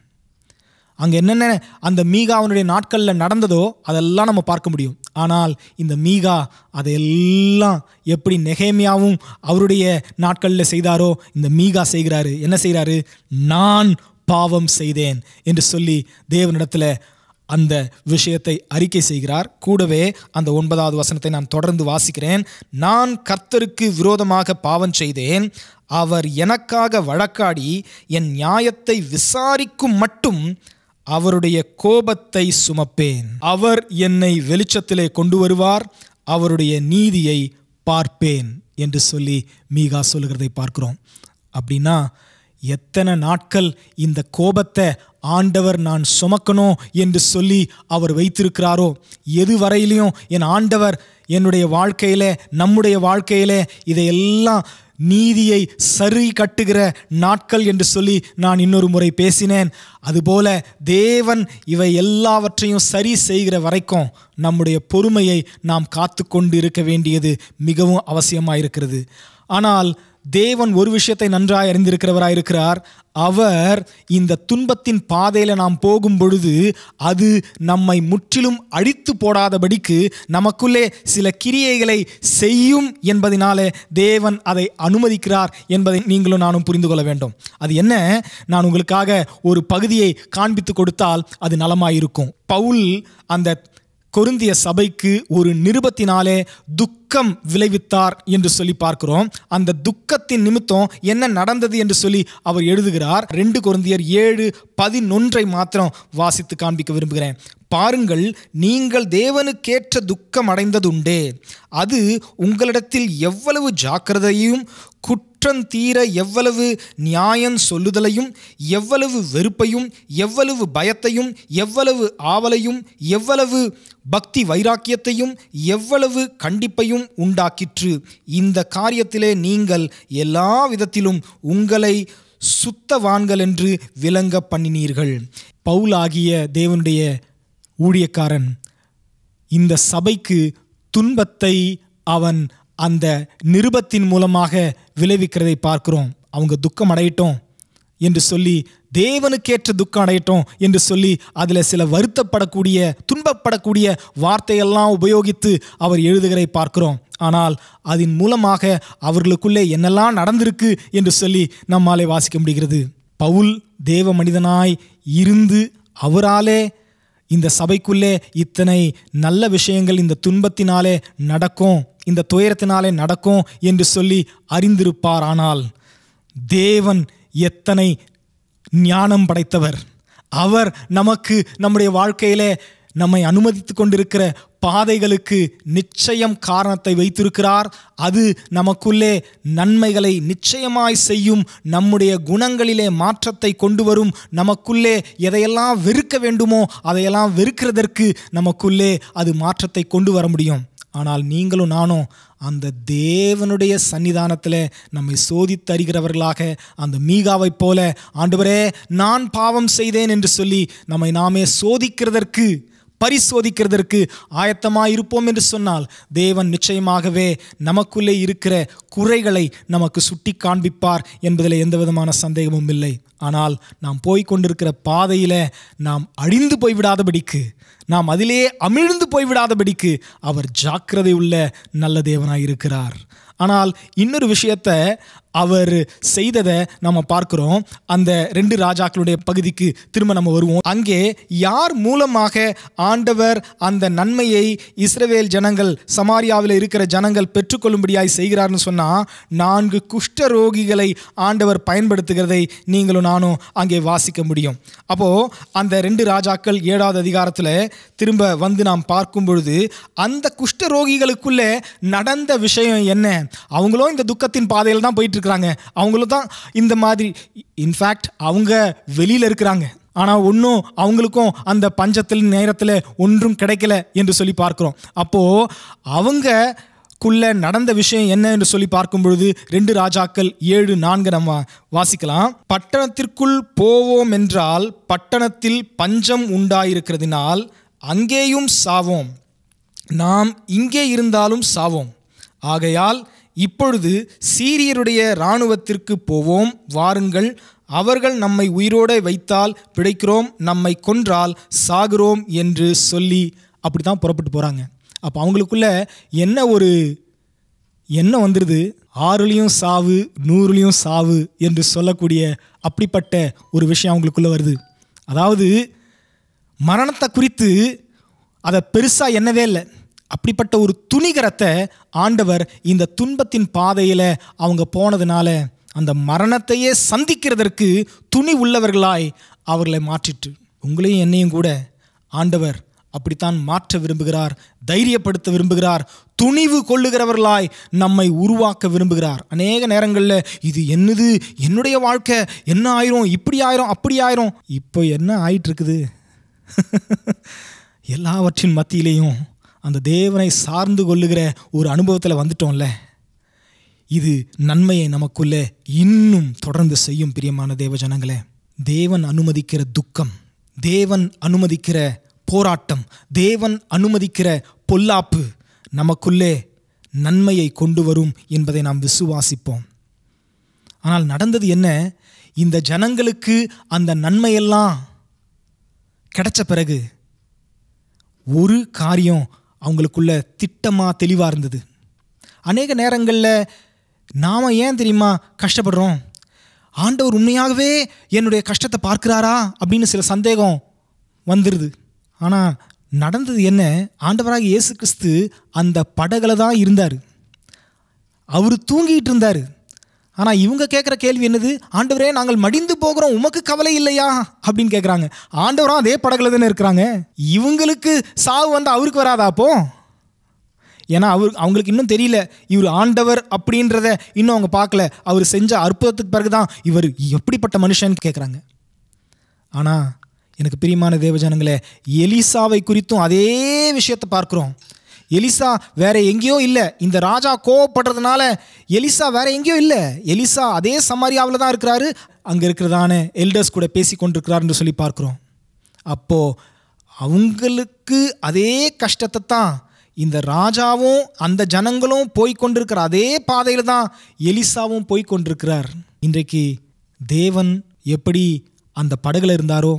Speaker 5: அங்கே என்னென்ன அந்த மீகாவனுடைய நாட்களில் நடந்ததோ அதெல்லாம் நம்ம பார்க்க முடியும் ஆனால் இந்த மீகா அதையெல்லாம் எப்படி நெகேமியாவும் அவருடைய நாட்களில் செய்தாரோ இந்த மீகா செய்கிறாரு என்ன செய்கிறாரு நான் பாவம் செய்தேன் என்று சொல்லி தேவனிடத்தில் அந்த விஷயத்தை அறிக்கை செய்கிறார் கூடவே அந்த ஒன்பதாவது வசனத்தை நான் தொடர்ந்து வாசிக்கிறேன் நான் கர்த்தருக்கு விரோதமாக பாவம் செய்தேன் அவர் எனக்காக வழக்காடி என் நியாயத்தை விசாரிக்கும் மட்டும் அவருடைய கோபத்தை சுமப்பேன் அவர் என்னை வெளிச்சத்திலே கொண்டு வருவார் அவருடைய நீதியை பார்ப்பேன் என்று சொல்லி மீகா சொல்லுகிறதை பார்க்கிறோம் அப்படின்னா எத்தனை நாட்கள் இந்த கோபத்தை ஆண்டவர் நான் சுமக்கணும் என்று சொல்லி அவர் வைத்திருக்கிறாரோ எது வரையிலையும் என் ஆண்டவர் என்னுடைய வாழ்க்கையில நம்முடைய வாழ்க்கையில இதையெல்லாம் நீதியை சரி கட்டுகிற நாட்கள் என்று சொல்லி நான் இன்னொரு முறை பேசினேன் அதுபோல தேவன் இவை எல்லாவற்றையும் சரி செய்கிற வரைக்கும் நம்முடைய பொறுமையை நாம் காத்து கொண்டு இருக்க வேண்டியது மிகவும் அவசியமாக இருக்கிறது ஆனால் தேவன் ஒரு விஷயத்தை நன்றாய் அறிந்திருக்கிறவராய் இருக்கிறார் அவர் இந்த துன்பத்தின் பாதையில் நாம் போகும் பொழுது அது நம்மை முற்றிலும் அழித்து போடாதபடிக்கு நமக்குள்ளே சில கிரியைகளை செய்யும் என்பதனாலே தேவன் அதை அனுமதிக்கிறார் என்பதை நீங்களும் நானும் புரிந்து கொள்ள வேண்டும் அது என்ன நான் உங்களுக்காக ஒரு பகுதியை காண்பித்து கொடுத்தால் அது நலமாயிருக்கும் பவுல் அந்த கொருந்திய சபைக்கு ஒரு நிருபத்தினாலே துக்கம் விளைவித்தார் என்று சொல்லி பார்க்கிறோம் அந்த துக்கத்தின் நிமித்தம் என்ன நடந்தது என்று சொல்லி அவர் எழுதுகிறார் ரெண்டு கொருந்தியர் ஏழு பதினொன்றை மாத்திரம் வாசித்து காண்பிக்க விரும்புகிறேன் பாருங்கள் நீங்கள் தேவனுக்கேற்ற துக்கம் அடைந்ததுண்டே அது உங்களிடத்தில் எவ்வளவு ஜாக்கிரதையும் குற்றம் தீர எவ்வளவு நியாயம் சொல்லுதலையும் எவ்வளவு வெறுப்பையும் எவ்வளவு பயத்தையும் எவ்வளவு ஆவலையும் எவ்வளவு பக்தி வைராக்கியத்தையும் எவ்வளவு கண்டிப்பையும் உண்டாக்கிற்று இந்த காரியத்திலே நீங்கள் எல்லா விதத்திலும் உங்களை சுத்தவான்கள் என்று விளங்க பண்ணினீர்கள் பவுலாகிய தேவனுடைய ஊழியக்காரன் இந்த சபைக்கு துன்பத்தை அவன் அந்த நிருபத்தின் மூலமாக விளைவிக்கிறதை பார்க்கிறோம் அவங்க துக்கம் அடையட்டும் என்று சொல்லி தேவனுக்கேற்ற துக்கம் அடையட்டும் என்று சொல்லி அதில் சில வருத்தப்படக்கூடிய துன்பப்படக்கூடிய வார்த்தையெல்லாம் உபயோகித்து அவர் எழுதுகிறதை பார்க்கிறோம் ஆனால் அதன் மூலமாக அவர்களுக்குள்ளே என்னெல்லாம் நடந்திருக்கு என்று சொல்லி நம்மாலே வாசிக்க முடிகிறது பவுல் தேவ மனிதனாய் இருந்து அவராலே இந்த சபைக்குள்ளே இத்தனை நல்ல விஷயங்கள் இந்த துன்பத்தினாலே நடக்கும் இந்த துயரத்தினாலே நடக்கும் என்று சொல்லி அறிந்திருப்பார் ஆனால் தேவன் எத்தனை ஞானம் படைத்தவர் அவர் நமக்கு நம்முடைய வாழ்க்கையிலே நம்மை அனுமதித்து கொண்டிருக்கிற பாதைகளுக்கு நிச்சயம் காரணத்தை வைத்திருக்கிறார் அது நமக்குள்ளே நன்மைகளை நிச்சயமாய் செய்யும் நம்முடைய குணங்களிலே மாற்றத்தை கொண்டு வரும் நமக்குள்ளே எதையெல்லாம் வெறுக்க வேண்டுமோ அதையெல்லாம் வெறுக்கிறதற்கு நமக்குள்ளே அது மாற்றத்தை கொண்டு வர முடியும் ஆனால் நீங்களும் நானும் அந்த தேவனுடைய சன்னிதானத்தில் நம்மை சோதித்து அறிகிறவர்களாக அந்த மீகாவைப் போல ஆண்டவரே நான் பாவம் செய்தேன் என்று சொல்லி நம்மை நாமே சோதிக்கிறதற்கு பரிசோதிக்கிறதற்கு ஆயத்தமாக இருப்போம் என்று சொன்னால் தேவன் நிச்சயமாகவே நமக்குள்ளே இருக்கிற குறைகளை நமக்கு சுட்டி காண்பிப்பார் என்பதில் எந்த விதமான சந்தேகமும் இல்லை ஆனால் நாம் போய் கொண்டிருக்கிற பாதையில் நாம் அழிந்து போய்விடாதபடிக்கு நாம் அதிலே அமிழ்ந்து போய்விடாதபடிக்கு அவர் ஜாக்கிரதை உள்ள நல்ல தேவனாய் இருக்கிறார் ஆனால் இன்னொரு விஷயத்தை அவர் செய்ததை நம்ம பார்க்கிறோம் அந்த ரெண்டு ராஜாக்களுடைய பகுதிக்கு திரும்ப நம்ம வருவோம் அங்கே யார் மூலமாக ஆண்டவர் அந்த நன்மையை இஸ்ரவேல் ஜனங்கள் சமாரியாவில் இருக்கிற ஜனங்கள் பெற்றுக்கொள்ளும்படியாய் செய்கிறார்னு சொன்னால் நான்கு குஷ்ட ரோகிகளை ஆண்டவர் பயன்படுத்துகிறதை நீங்களும் நானும் அங்கே வாசிக்க முடியும் அப்போது அந்த ரெண்டு ராஜாக்கள் ஏழாவது அதிகாரத்தில் திரும்ப வந்து நாம் பார்க்கும் பொழுது அந்த குஷ்ட ரோகிகளுக்குள்ளே நடந்த விஷயம் என்ன அவங்களும் இந்த துக்கத்தின் பாதையில் தான் போயிட்டு இருக்கிறாங்க அவங்களும் தான் இந்த மாதிரி இன்ஃபேக்ட் அவங்க வெளியில் இருக்கிறாங்க ஆனால் ஒன்றும் அவங்களுக்கும் அந்த பஞ்சத்தில் நேரத்தில் ஒன்றும் கிடைக்கல என்று சொல்லி பார்க்குறோம் அப்போது அவங்க குள்ள நடந்த விஷயம் என்ன என்று சொல்லி பார்க்கும் பொழுது ரெண்டு ராஜாக்கள் ஏழு நான்கு நம்ம வாசிக்கலாம் பட்டணத்திற்குள் போவோம் என்றால் பட்டணத்தில் பஞ்சம் உண்டாயிருக்கிறதினால் அங்கேயும் சாவோம் நாம் இங்கே இருந்தாலும் சாவோம் ஆகையால் இப்பொழுது சீரியருடைய இராணுவத்திற்கு போவோம் வாருங்கள் அவர்கள் நம்மை உயிரோடு வைத்தால் பிழைக்கிறோம் நம்மை கொன்றால் சாகிறோம் என்று சொல்லி அப்படி தான் புறப்பட்டு போகிறாங்க அப்போ அவங்களுக்குள்ள என்ன ஒரு எண்ணம் வந்துடுது ஆறுலேயும் சாவு நூறுலேயும் சாவு என்று சொல்லக்கூடிய அப்படிப்பட்ட ஒரு விஷயம் அவங்களுக்குள்ள வருது அதாவது மரணத்தை குறித்து அதை பெருசாக எண்ணவே இல்லை அப்படிப்பட்ட ஒரு துணிகரத்தை ஆண்டவர் இந்த துன்பத்தின் பாதையில் அவங்க போனதுனால அந்த மரணத்தையே சந்திக்கிறதற்கு துணி உள்ளவர்களாய் அவர்களை மாற்றிட்டு உங்களையும் என்னையும் கூட ஆண்டவர் அப்படித்தான் மாற்ற விரும்புகிறார் தைரியப்படுத்த விரும்புகிறார் துணிவு கொள்ளுகிறவர்களாய் நம்மை உருவாக்க விரும்புகிறார் அநேக நேரங்களில் இது என்னது என்னுடைய வாழ்க்கை என்ன ஆயிரும் இப்படி ஆயிரும் அப்படி ஆயிரும் இப்போ என்ன ஆயிட்டு இருக்குது எல்லாவற்றின் மத்தியிலையும் அந்த தேவனை சார்ந்து கொள்ளுகிற ஒரு அனுபவத்தில் வந்துட்டோம்ல இது நன்மையை நமக்குள்ளே இன்னும் தொடர்ந்து செய்யும் பிரியமான தேவ ஜனங்களே தேவன் அனுமதிக்கிற துக்கம் தேவன் அனுமதிக்கிற போராட்டம் தேவன் அனுமதிக்கிற பொல்லாப்பு நமக்குள்ளே நன்மையை கொண்டு வரும் என்பதை நாம் விசுவாசிப்போம் ஆனால் நடந்தது என்ன இந்த ஜனங்களுக்கு அந்த நன்மையெல்லாம் கிடைச்ச பிறகு ஒரு காரியம் அவங்களுக்குள்ள திட்டமாக தெளிவாக இருந்தது அநேக நேரங்களில் நாம் ஏன் தெரியுமா கஷ்டப்படுறோம் ஆண்டவர் உண்மையாகவே என்னுடைய கஷ்டத்தை பார்க்கிறாரா அப்படின்னு சில சந்தேகம் வந்துடுது ஆனால் நடந்தது என்ன ஆண்டவராக இயேசு கிறிஸ்து அந்த படகுல தான் இருந்தார் அவர் தூங்கிட்டு இருந்தார் ஆனால் இவங்க கேட்குற கேள்வி என்னது ஆண்டவரே நாங்கள் மடிந்து போகிறோம் உமக்கு கவலை இல்லையா அப்படின்னு கேட்குறாங்க ஆண்டவரும் அதே படகுல தானே இருக்கிறாங்க இவங்களுக்கு சாவு வந்து அவருக்கு வராதா அப்போ ஏன்னா அவர் அவங்களுக்கு இன்னும் தெரியல இவர் ஆண்டவர் அப்படின்றத இன்னும் அவங்க பார்க்கல அவர் செஞ்ச அற்புதத்துக்கு பிறகு தான் இவர் எப்படிப்பட்ட மனுஷன்னு கேட்குறாங்க ஆனால் எனக்கு பிரியமான தேவஜனங்களே எலிசாவை குறித்தும் அதே விஷயத்தை பார்க்குறோம் எலிசா வேற எங்கேயோ இல்லை இந்த ராஜா கோவப்படுறதுனால எலிசா வேற எங்கேயோ இல்லை எலிசா அதே சமாரியாவில் தான் இருக்கிறாரு அங்கே இருக்கிறதான எல்டர்ஸ் கூட பேசி கொண்டிருக்கிறாருன்னு சொல்லி பார்க்குறோம் அப்போது அவங்களுக்கு அதே கஷ்டத்தை தான் இந்த ராஜாவும் அந்த ஜனங்களும் போய் கொண்டிருக்கிற அதே பாதையில் தான் எலிசாவும் போய் கொண்டிருக்கிறார் இன்றைக்கு தேவன் எப்படி அந்த படகுல இருந்தாரோ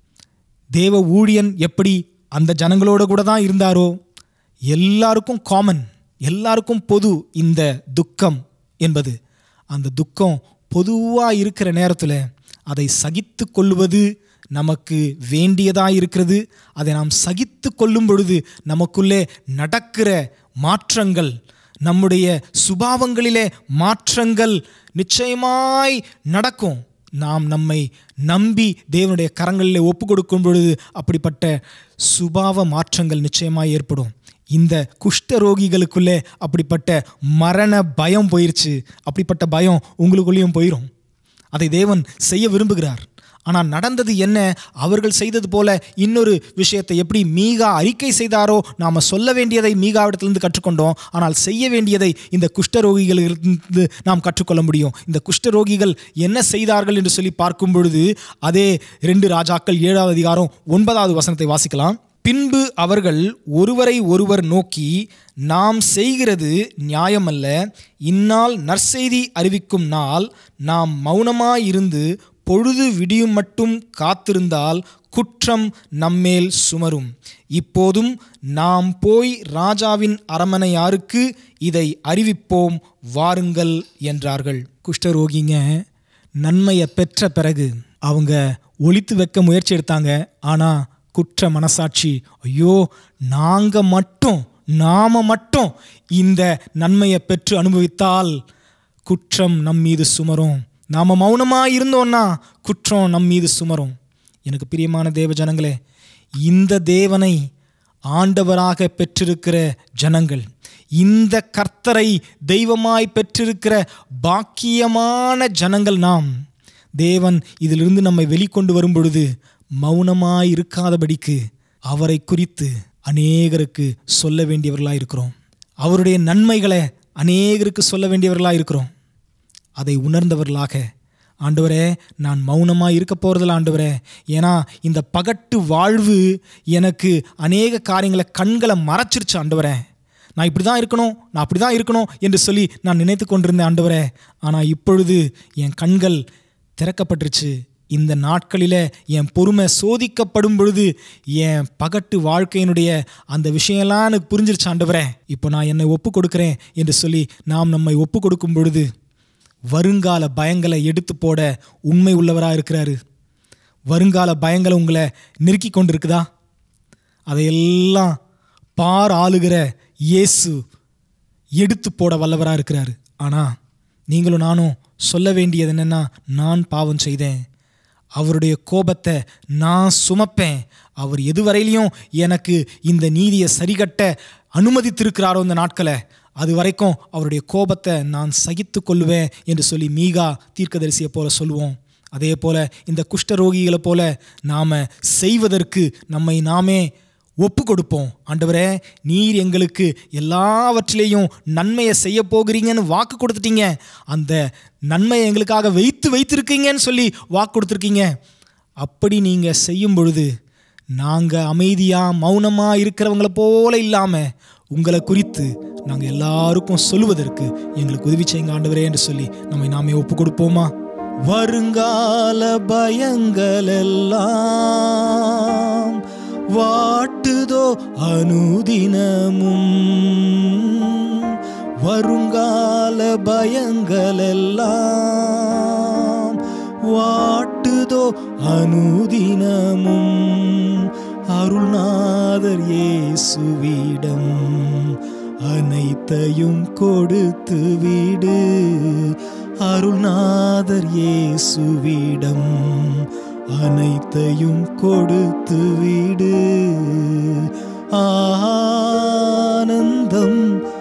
Speaker 5: தேவ ஊழியன் எப்படி அந்த ஜனங்களோட கூட தான் இருந்தாரோ எல்லாருக்கும் காமன் எல்லாருக்கும் பொது இந்த துக்கம் என்பது அந்த துக்கம் பொதுவாக இருக்கிற நேரத்தில் அதை சகித்து கொள்வது நமக்கு வேண்டியதாக இருக்கிறது அதை நாம் சகித்து கொள்ளும் பொழுது நமக்குள்ளே நடக்கிற மாற்றங்கள் நம்முடைய சுபாவங்களிலே மாற்றங்கள் நிச்சயமாய் நடக்கும் நாம் நம்மை நம்பி தேவனுடைய கரங்களிலே ஒப்பு கொடுக்கும் பொழுது அப்படிப்பட்ட சுபாவ மாற்றங்கள் நிச்சயமாக ஏற்படும் இந்த குஷ்ட ரோகிகளுக்குள்ளே அப்படிப்பட்ட மரண பயம் போயிருச்சு அப்படிப்பட்ட பயம் உங்களுக்குள்ளேயும் போயிடும் அதை தேவன் செய்ய விரும்புகிறார் ஆனால் நடந்தது என்ன அவர்கள் செய்தது போல இன்னொரு விஷயத்தை எப்படி மீகா அறிக்கை செய்தாரோ நாம் சொல்ல வேண்டியதை மீகாவிடத்திலிருந்து கற்றுக்கொண்டோம் ஆனால் செய்ய வேண்டியதை இந்த குஷ்டரோகிகளிலிருந்து நாம் கற்றுக்கொள்ள முடியும் இந்த குஷ்டரோகிகள் என்ன செய்தார்கள் என்று சொல்லி பார்க்கும் பொழுது அதே ரெண்டு ராஜாக்கள் ஏழாவது அதிகாரம் ஒன்பதாவது வசனத்தை வாசிக்கலாம் பின்பு அவர்கள் ஒருவரை ஒருவர் நோக்கி நாம் செய்கிறது நியாயமல்ல இந்நாள் நற்செய்தி அறிவிக்கும் நாள் நாம் மௌனமாயிருந்து பொழுது விடியும் மட்டும் காத்திருந்தால் குற்றம் நம்மேல் சுமரும் இப்போதும் நாம் போய் ராஜாவின் அரமனையாருக்கு இதை அறிவிப்போம் வாருங்கள் என்றார்கள் குஷ்டரோகிங்க நன்மையை பெற்ற பிறகு அவங்க ஒழித்து வைக்க முயற்சி எடுத்தாங்க ஆனால் குற்ற மனசாட்சி ஐயோ நாங்கள் மட்டும் நாம மட்டும் இந்த நன்மையை பெற்று அனுபவித்தால் குற்றம் நம் மீது சுமரும் நாம் மௌனமாக இருந்தோன்னா குற்றம் நம் மீது சுமரும் எனக்கு பிரியமான தேவ ஜனங்களே இந்த தேவனை ஆண்டவராக பெற்றிருக்கிற ஜனங்கள் இந்த கர்த்தரை தெய்வமாய் பெற்றிருக்கிற பாக்கியமான ஜனங்கள் நாம் தேவன் இதிலிருந்து நம்மை வெளிக்கொண்டு வரும் பொழுது மௌனமாய் இருக்காதபடிக்கு அவரை குறித்து அநேகருக்கு சொல்ல வேண்டியவர்களாக இருக்கிறோம் அவருடைய நன்மைகளை அநேகருக்கு சொல்ல வேண்டியவர்களாக இருக்கிறோம் அதை உணர்ந்தவர்களாக ஆண்டவரே நான் மௌனமாக இருக்க போகிறதில்ல ஆண்டவரே ஏன்னா இந்த பகட்டு வாழ்வு எனக்கு அநேக காரியங்களை கண்களை மறைச்சிருச்சு ஆண்டவரே நான் இப்படி தான் இருக்கணும் நான் அப்படி தான் இருக்கணும் என்று சொல்லி நான் நினைத்து கொண்டிருந்தேன் ஆண்டவரே ஆனால் இப்பொழுது என் கண்கள் திறக்கப்பட்டுருச்சு இந்த நாட்களில் என் பொறுமை சோதிக்கப்படும் பொழுது என் பகட்டு வாழ்க்கையினுடைய அந்த விஷயம்லாம் எனக்கு புரிஞ்சிருச்சு ஆண்டவரே இப்போ நான் என்னை ஒப்பு கொடுக்குறேன் என்று சொல்லி நாம் நம்மை ஒப்பு கொடுக்கும் பொழுது வருங்கால பயங்களை எடுத்து போட உண்மை உள்ளவராக இருக்கிறாரு வருங்கால பயங்களை உங்களை நெருக்கி கொண்டிருக்குதா அதையெல்லாம் பார் ஆளுகிற இயேசு எடுத்து போட வல்லவராக இருக்கிறாரு ஆனால் நீங்களும் நானும் சொல்ல வேண்டியது என்னென்னா நான் பாவம் செய்தேன் அவருடைய கோபத்தை நான் சுமப்பேன் அவர் எதுவரையிலையும் எனக்கு இந்த நீதியை சரிகட்ட அனுமதித்திருக்கிறாரோ இந்த நாட்களை அது வரைக்கும் அவருடைய கோபத்தை நான் சகித்து கொள்ளுவேன் என்று சொல்லி மீகா தீர்க்கதரிசியை போல சொல்லுவோம் அதே போல இந்த குஷ்டரோகிகளை போல நாம் செய்வதற்கு நம்மை நாமே ஒப்பு கொடுப்போம் ஆண்டவரே நீர் எங்களுக்கு எல்லாவற்றிலேயும் நன்மையை செய்ய போகிறீங்கன்னு வாக்கு கொடுத்துட்டீங்க அந்த நன்மையை எங்களுக்காக வைத்து வைத்திருக்கீங்கன்னு சொல்லி வாக்கு கொடுத்துருக்கீங்க அப்படி நீங்கள் செய்யும் பொழுது நாங்கள் அமைதியாக மௌனமாக இருக்கிறவங்கள போல இல்லாமல் உங்களை குறித்து நாங்கள் எல்லாருக்கும் சொல்லுவதற்கு எங்களுக்கு உதவி செய்யுங்க ஆண்டவரே என்று சொல்லி நம்மை நாமே ஒப்பு கொடுப்போமா வருங்கால பயங்கள் எல்லாம் வாட்டுதோ அனுதினமும் வருங்கால பயங்கள் எல்லாம் வாட்டுதோ அனுதினமும் அருள்நாதர் இயேசுவிடம் அனைத்தையும் கொடுத்து விடு அருள்நாதர் இயேசுவிடம் அனைத்தையும் கொடுத்து விடு ஆனந்தம்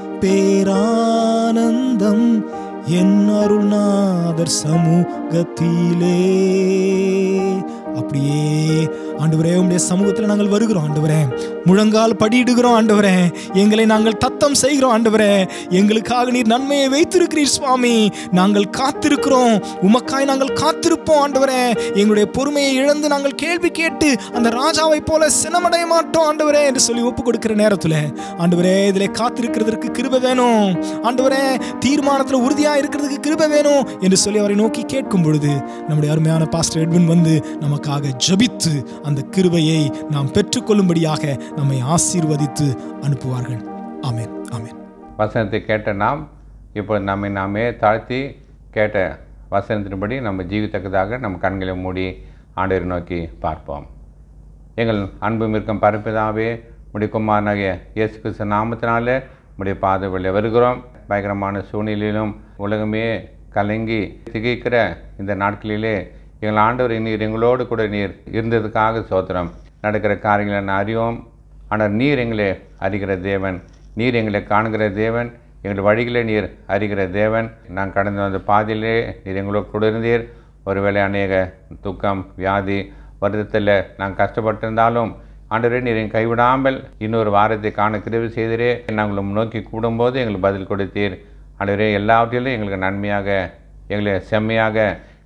Speaker 5: பேரானந்தம் என் அருள்நாதர் சமூகத்திலே அப்படியே ஆண்டவரே உடைய சமூகத்தில் நாங்கள் வருகிறோம் ஆண்டவரே முழங்கால் படியிடுகிறோம் ஆண்டவரே எங்களை நாங்கள் தத்தம் செய்கிறோம் ஆண்டவரே எங்களுக்காக நீர் நன்மையை வைத்திருக்கிறீர் சுவாமி நாங்கள் காத்திருக்கிறோம் உமக்காய் நாங்கள் காத்திருப்போம் ஆண்டவரே எங்களுடைய பொறுமையை இழந்து நாங்கள் கேள்வி கேட்டு அந்த ராஜாவை போல சினமடைய மாட்டோம் ஆண்டவரே என்று சொல்லி ஒப்பு கொடுக்கிற நேரத்தில் ஆண்டவரே இதில் காத்திருக்கிறதுக்கு கிருபை வேணும் ஆண்டவரே தீர்மானத்தில் உறுதியாக இருக்கிறதுக்கு கிருபை வேணும் என்று சொல்லி அவரை நோக்கி கேட்கும் பொழுது நம்முடைய அருமையான பாஸ்டர் எட்வின் வந்து நமக்காக ஜபித்து அந்த கிருபையை நாம் பெற்றுக்கொள்ளும்படியாக நம்மை ஆசீர்வதித்து அனுப்புவார்கள் ஆமென் ஆமென்
Speaker 1: வசனத்தை கேட்ட நாம் இப்போ நம்மை நாமே தாழ்த்தி கேட்ட வசனத்தின்படி நம்ம ஜீவித்தக்கதாக நம்ம கண்களை மூடி ஆண்டவரை நோக்கி பார்ப்போம் எங்கள் அன்பும் இருக்கும் பரப்பிதாவே உடைய குமாரனாகிய இயேசு கிறிஸ்து நாமத்தினாலே உடைய பாதவில்லை வருகிறோம் பயங்கரமான சூழ்நிலையிலும் உலகமே கலங்கி திகைக்கிற இந்த நாட்களிலே எங்கள் ஆண்டவர் நீர் எங்களோடு கூட நீர் இருந்ததுக்காக சோத்திரம் நடக்கிற காரியங்களை நான் அறிவோம் ஆனால் நீர் எங்களை அறிகிற தேவன் நீர் எங்களை காணுகிற தேவன் எங்கள் வழிகளை நீர் அறிகிற தேவன் நான் கடந்து வந்த பாதையிலே நீர் எங்களோடு கூட இருந்தீர் ஒருவேளை அநேக துக்கம் வியாதி வருத்தத்தில் நான் கஷ்டப்பட்டிருந்தாலும் ஆண்டவரே நீர் என் கைவிடாமல் இன்னொரு வாரத்தை காண கிருவி செய்தீரே நாங்கள் நோக்கி கூடும்போது எங்களுக்கு பதில் கொடுத்தீர் ஆண்டவரே எல்லாவற்றிலும் எங்களுக்கு நன்மையாக எங்களை செம்மையாக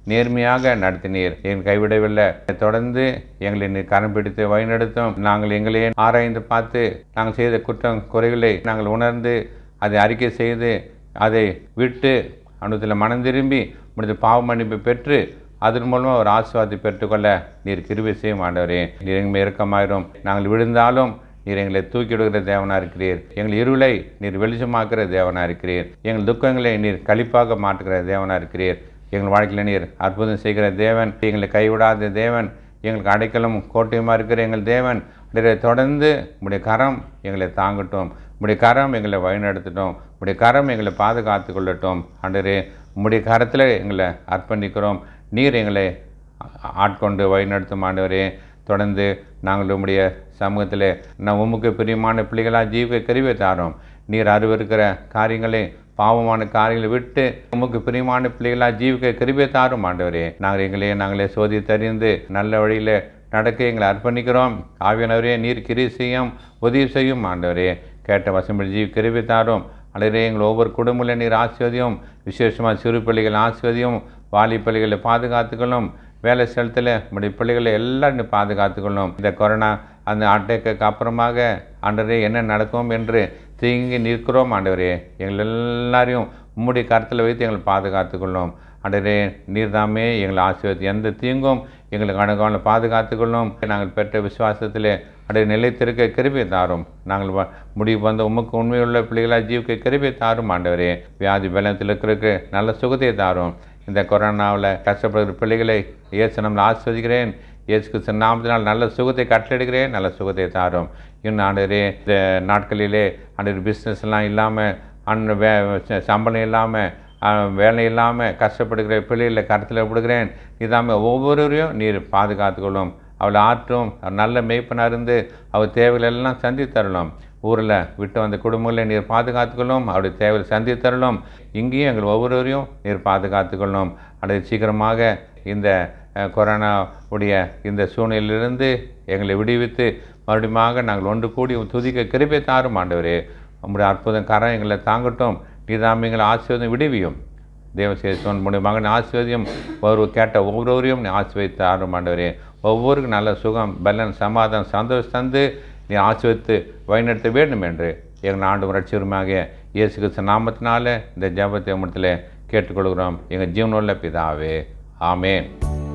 Speaker 1: நேர்மையாக நடத்தினீர் என் கைவிடவில்லை தொடர்ந்து எங்களை நீர் கரம் பிடித்து வழிநடத்தும் நாங்கள் எங்களையே ஆராய்ந்து பார்த்து நாங்கள் செய்த குற்றம் குறைகளை நாங்கள் உணர்ந்து அதை அறிக்கை செய்து அதை விட்டு அனுத்தில் மனம் திரும்பி முடிந்த பாவ மன்னிப்பு பெற்று அதன் மூலமாக ஒரு ஆசீர்வாதத்தை பெற்றுக்கொள்ள நீர் கிருபை செய்யும் ஆண்டவரே நீர் எங்கள் இறக்கமாயிரும் நாங்கள் விழுந்தாலும் நீர் எங்களை தூக்கி விடுகிற தேவனாக இருக்கிறீர் எங்கள் இருளை நீர் வெளிச்சமாக்குற தேவனாக இருக்கிறீர் எங்கள் துக்கங்களை நீர் கழிப்பாக மாற்றுகிற தேவனாக இருக்கிறீர் எங்கள் வாழ்க்கையில் நீர் அற்புதம் செய்கிற தேவன் எங்களை கைவிடாத தேவன் எங்களுக்கு அடைக்கலும் கோட்டையுமா இருக்கிற எங்கள் தேவன் இதை தொடர்ந்து உடைய கரம் எங்களை தாங்கட்டும் உடைய கரம் எங்களை வழிநடத்தட்டும் உடைய கரம் எங்களை பாதுகாத்து கொள்ளட்டும் அண்டரே உம்முடைய கரத்தில் எங்களை அர்ப்பணிக்கிறோம் நீர் எங்களை ஆ- ஆட்கொண்டு வழிநடத்தும் ஆண்டவரே தொடர்ந்து நாங்கள் உம்முடைய சமூகத்தில் நான் உமக்கு பிரியமான பிள்ளைகளாக ஜீவிக்க கருவை தாரோம் நீர் அறிவிருக்கிற காரியங்களை பாவமான காரியங்களை விட்டு உமக்கு பிரியமான பிள்ளைகளாக ஜீவிக்க கிருபை தாரும் ஆண்டவரே நாங்கள் எங்களே நாங்களே சோதித்தறிந்து நல்ல வழியில் நடக்க எங்களை அர்ப்பணிக்கிறோம் ஆவியானவரே நீர் கிரி செய்யும் உதவி செய்யும் ஆண்டவரே கேட்ட வசம்படி ஜீவி கிருபை தாரும் அல்லது எங்கள் ஒவ்வொரு குடும்பத்தில் நீர் ஆசிர்வதியும் விசேஷமாக சிறு பிள்ளைகள் ஆசிர்வதியும் வாலி பிள்ளைகளை பாதுகாத்துக்கணும் வேலை ஸ்தலத்தில் நம்முடைய பிள்ளைகளை எல்லாரும் நீ பாதுகாத்துக்கணும் இந்த கொரோனா அந்த அட்டேக்கு அப்புறமாக ஆண்டவரே என்ன நடக்கும் என்று தீங்கி நிற்கிறோம் ஆண்டவரே எங்கள் எல்லாரையும் உம்முடைய கருத்தில் வைத்து எங்களை பாதுகாத்துக்கொள்ளும் ஆண்டவரே நீர்தாமே எங்களை ஆசீர்வதி எந்த தீங்கும் எங்களுக்கு அணுகாமல் பாதுகாத்துக்கொள்ளும் நாங்கள் பெற்ற விசுவாசத்திலே அடைய நிலைத்திருக்க கிருபை தாரும் நாங்கள் வ- முடிவு வந்த உமக்கு உண்மையுள்ள பிள்ளைகளாக ஜீவிக்க கிருபை தாரும் ஆண்டவரே வியாதி பலத்தில் இருக்கிறதுக்கு நல்ல சுகத்தை தாரும் இந்த கொரோனாவில் கஷ்டப்படுகிற பிள்ளைகளை இயேசு நம்மளை ஆஸ்வதிக்கிறேன் இயேசு கிறிஸ்து நாமத்தினால் நல்ல சுகத்தை கட்டளிடுகிறேன் நல்ல சுகத்தை தாரும் இன்னும் ஆண்டவரே இந்த நாட்களிலே ஆண்டவர் பிஸ்னஸ் எல்லாம் இல்லாமல் அன் வே ச- சம்பளம் இல்லாமல் வேலை இல்லாமல் கஷ்டப்படுகிற பிள்ளைகளை கருத்தில் விடுகிறேன் இதாமல் ஒவ்வொருவரையும் நீர் பாதுகாத்துக்கொள்ளும் அவளை ஆற்றும் அவர் நல்ல மேய்ப்பனாக இருந்து அவர் தேவைகள் எல்லாம் சந்தி தரலாம் ஊரில் விட்டு வந்த குடும்பங்களை நீர் பாதுகாத்துக்கொள்ளும் அவருடைய தேவையை சந்தி தரலும் இங்கேயும் எங்கள் ஒவ்வொருவரையும் நீர் பாதுகாத்துக்கொள்ளும் அது சீக்கிரமாக இந்த அஹ், கொரோனா உடைய இந்த சூழ்நிலையிலிருந்து எங்களை விடுவித்து மறுபடியுமாக நாங்கள் ஒன்று கூடி துதிக்க கிருபை தாரும் ஆண்டவரே உம்முடைய அற்புதம் கரம் எங்களை தாங்கட்டும் நீதாம் எங்களை ஆசீர்வாதம் விடுவியும் தேவசேஷன் உடைய மகன் ஆசீர்வதியும் ஒரு கேட்ட ஒவ்வொருவரையும் நீ ஆசீர்வதித்து ஆடும் ஆண்டவரே ஒவ்வொருக்கும் நல்ல சுகம் பலன் சமாதானம் சந்தோஷம் தந்து நீ ஆசீர்வதித்து வழிநடத்த வேண்டும் என்று எங்கள் ஆண்டு ரட்சியருமாக இயேசு கிறிஸ்து நாமத்தினால இந்த ஜெபத்தை உம்மிடத்தில் கேட்டுக்கொள்கிறோம் எங்கள் ஜீவனுள்ள பிதாவே ஆமென்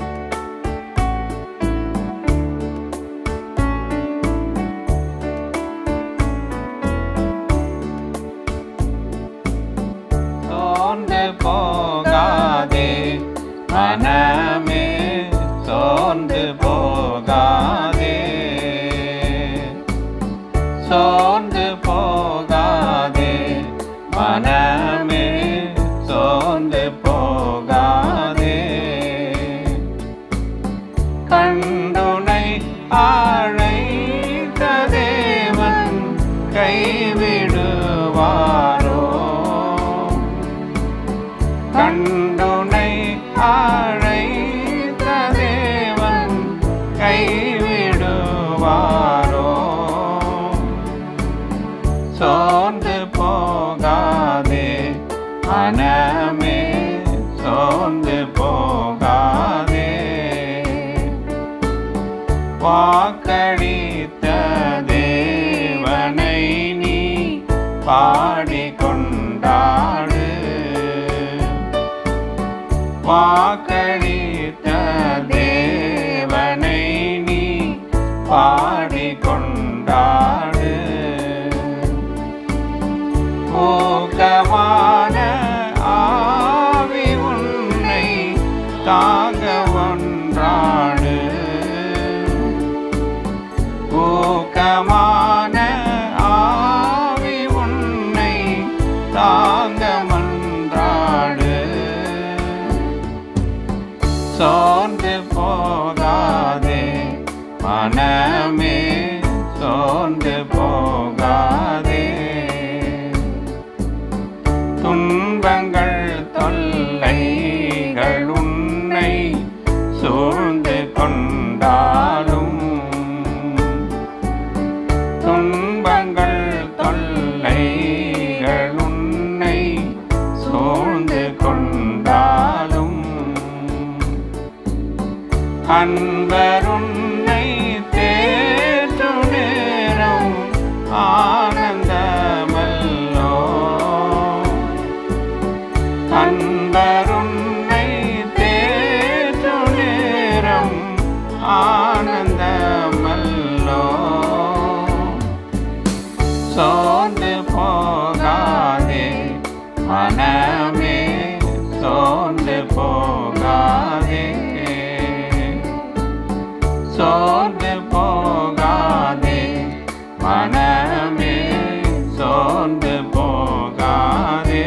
Speaker 6: சோர்ந்து போகாதே மனமே சோர்ந்து போகாதே சோர்ந்து போகாதே மனமே சோர்ந்து போகாதே கண்டுனை அழைத்த தேவன் கைவிடுவாரோ கண்டுனை அழைத்த தேவன் கைவிடுவாரோ சோர்ந்து போகாதே மனமே சோர்ந்து போகாதே வாக்களித்த தேவனை நீ பாடிக்கொண்டாடு வாக்களித்த தேவனை நீ பாடிக்கொண்டாடு ஊக்கமான ஆவி உன்னை தாங்க ஒன்றாடு ஊக்கமான ஆவி உன்னை தாங்க மன்றாடு சோர்ந்து போகாதே மனமே சோர்ந்து போகாதே துன்பங்கள் தொல்லைகள் உன்னை சூழ்ந்து கொண்டாலும் துன்பங்கள் தொல்லைகள் உன்னை சூழ்ந்து கொண்டாலும் சோர்ந்து போகாதே மனமே சோர்ந்து போகாதே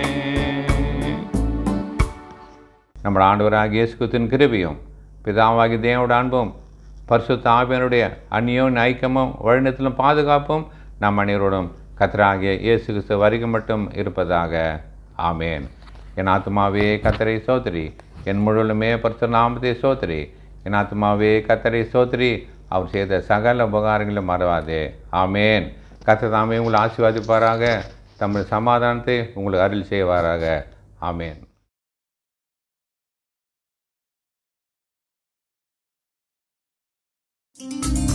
Speaker 1: நம்ம ஆண்டவராகிய இயேசு கிறிஸ்துவின் கிருபையும் பிதாவாகிய தேவனோட அன்பும் பரிசுத்த ஆவியனுடைய அந்நியோன் ஐக்கியமும் வழிநத்திலும் பாதுகாப்பும் நம் அனைவரோடும் கத்தராகிய இயேசு கிறிஸ்து வருகை மட்டும் இருப்பதாக ஆமேன் என் ஆத்மாவே கத்தரை சோதரி என் முழுவலுமே பரிசு நாமத்தை சோதரி என் ஆத்மாவே கத்தரை சோதரி அவர் செய்த சகல உபகாரங்களும் மறவாதே ஆமேன் கத்த தாமே உங்களை ஆசீர்வாதிப்பாராக தமது சமாதானத்தை உங்களுக்கு அருள் செய்வாராக ஆமேன்
Speaker 7: thank you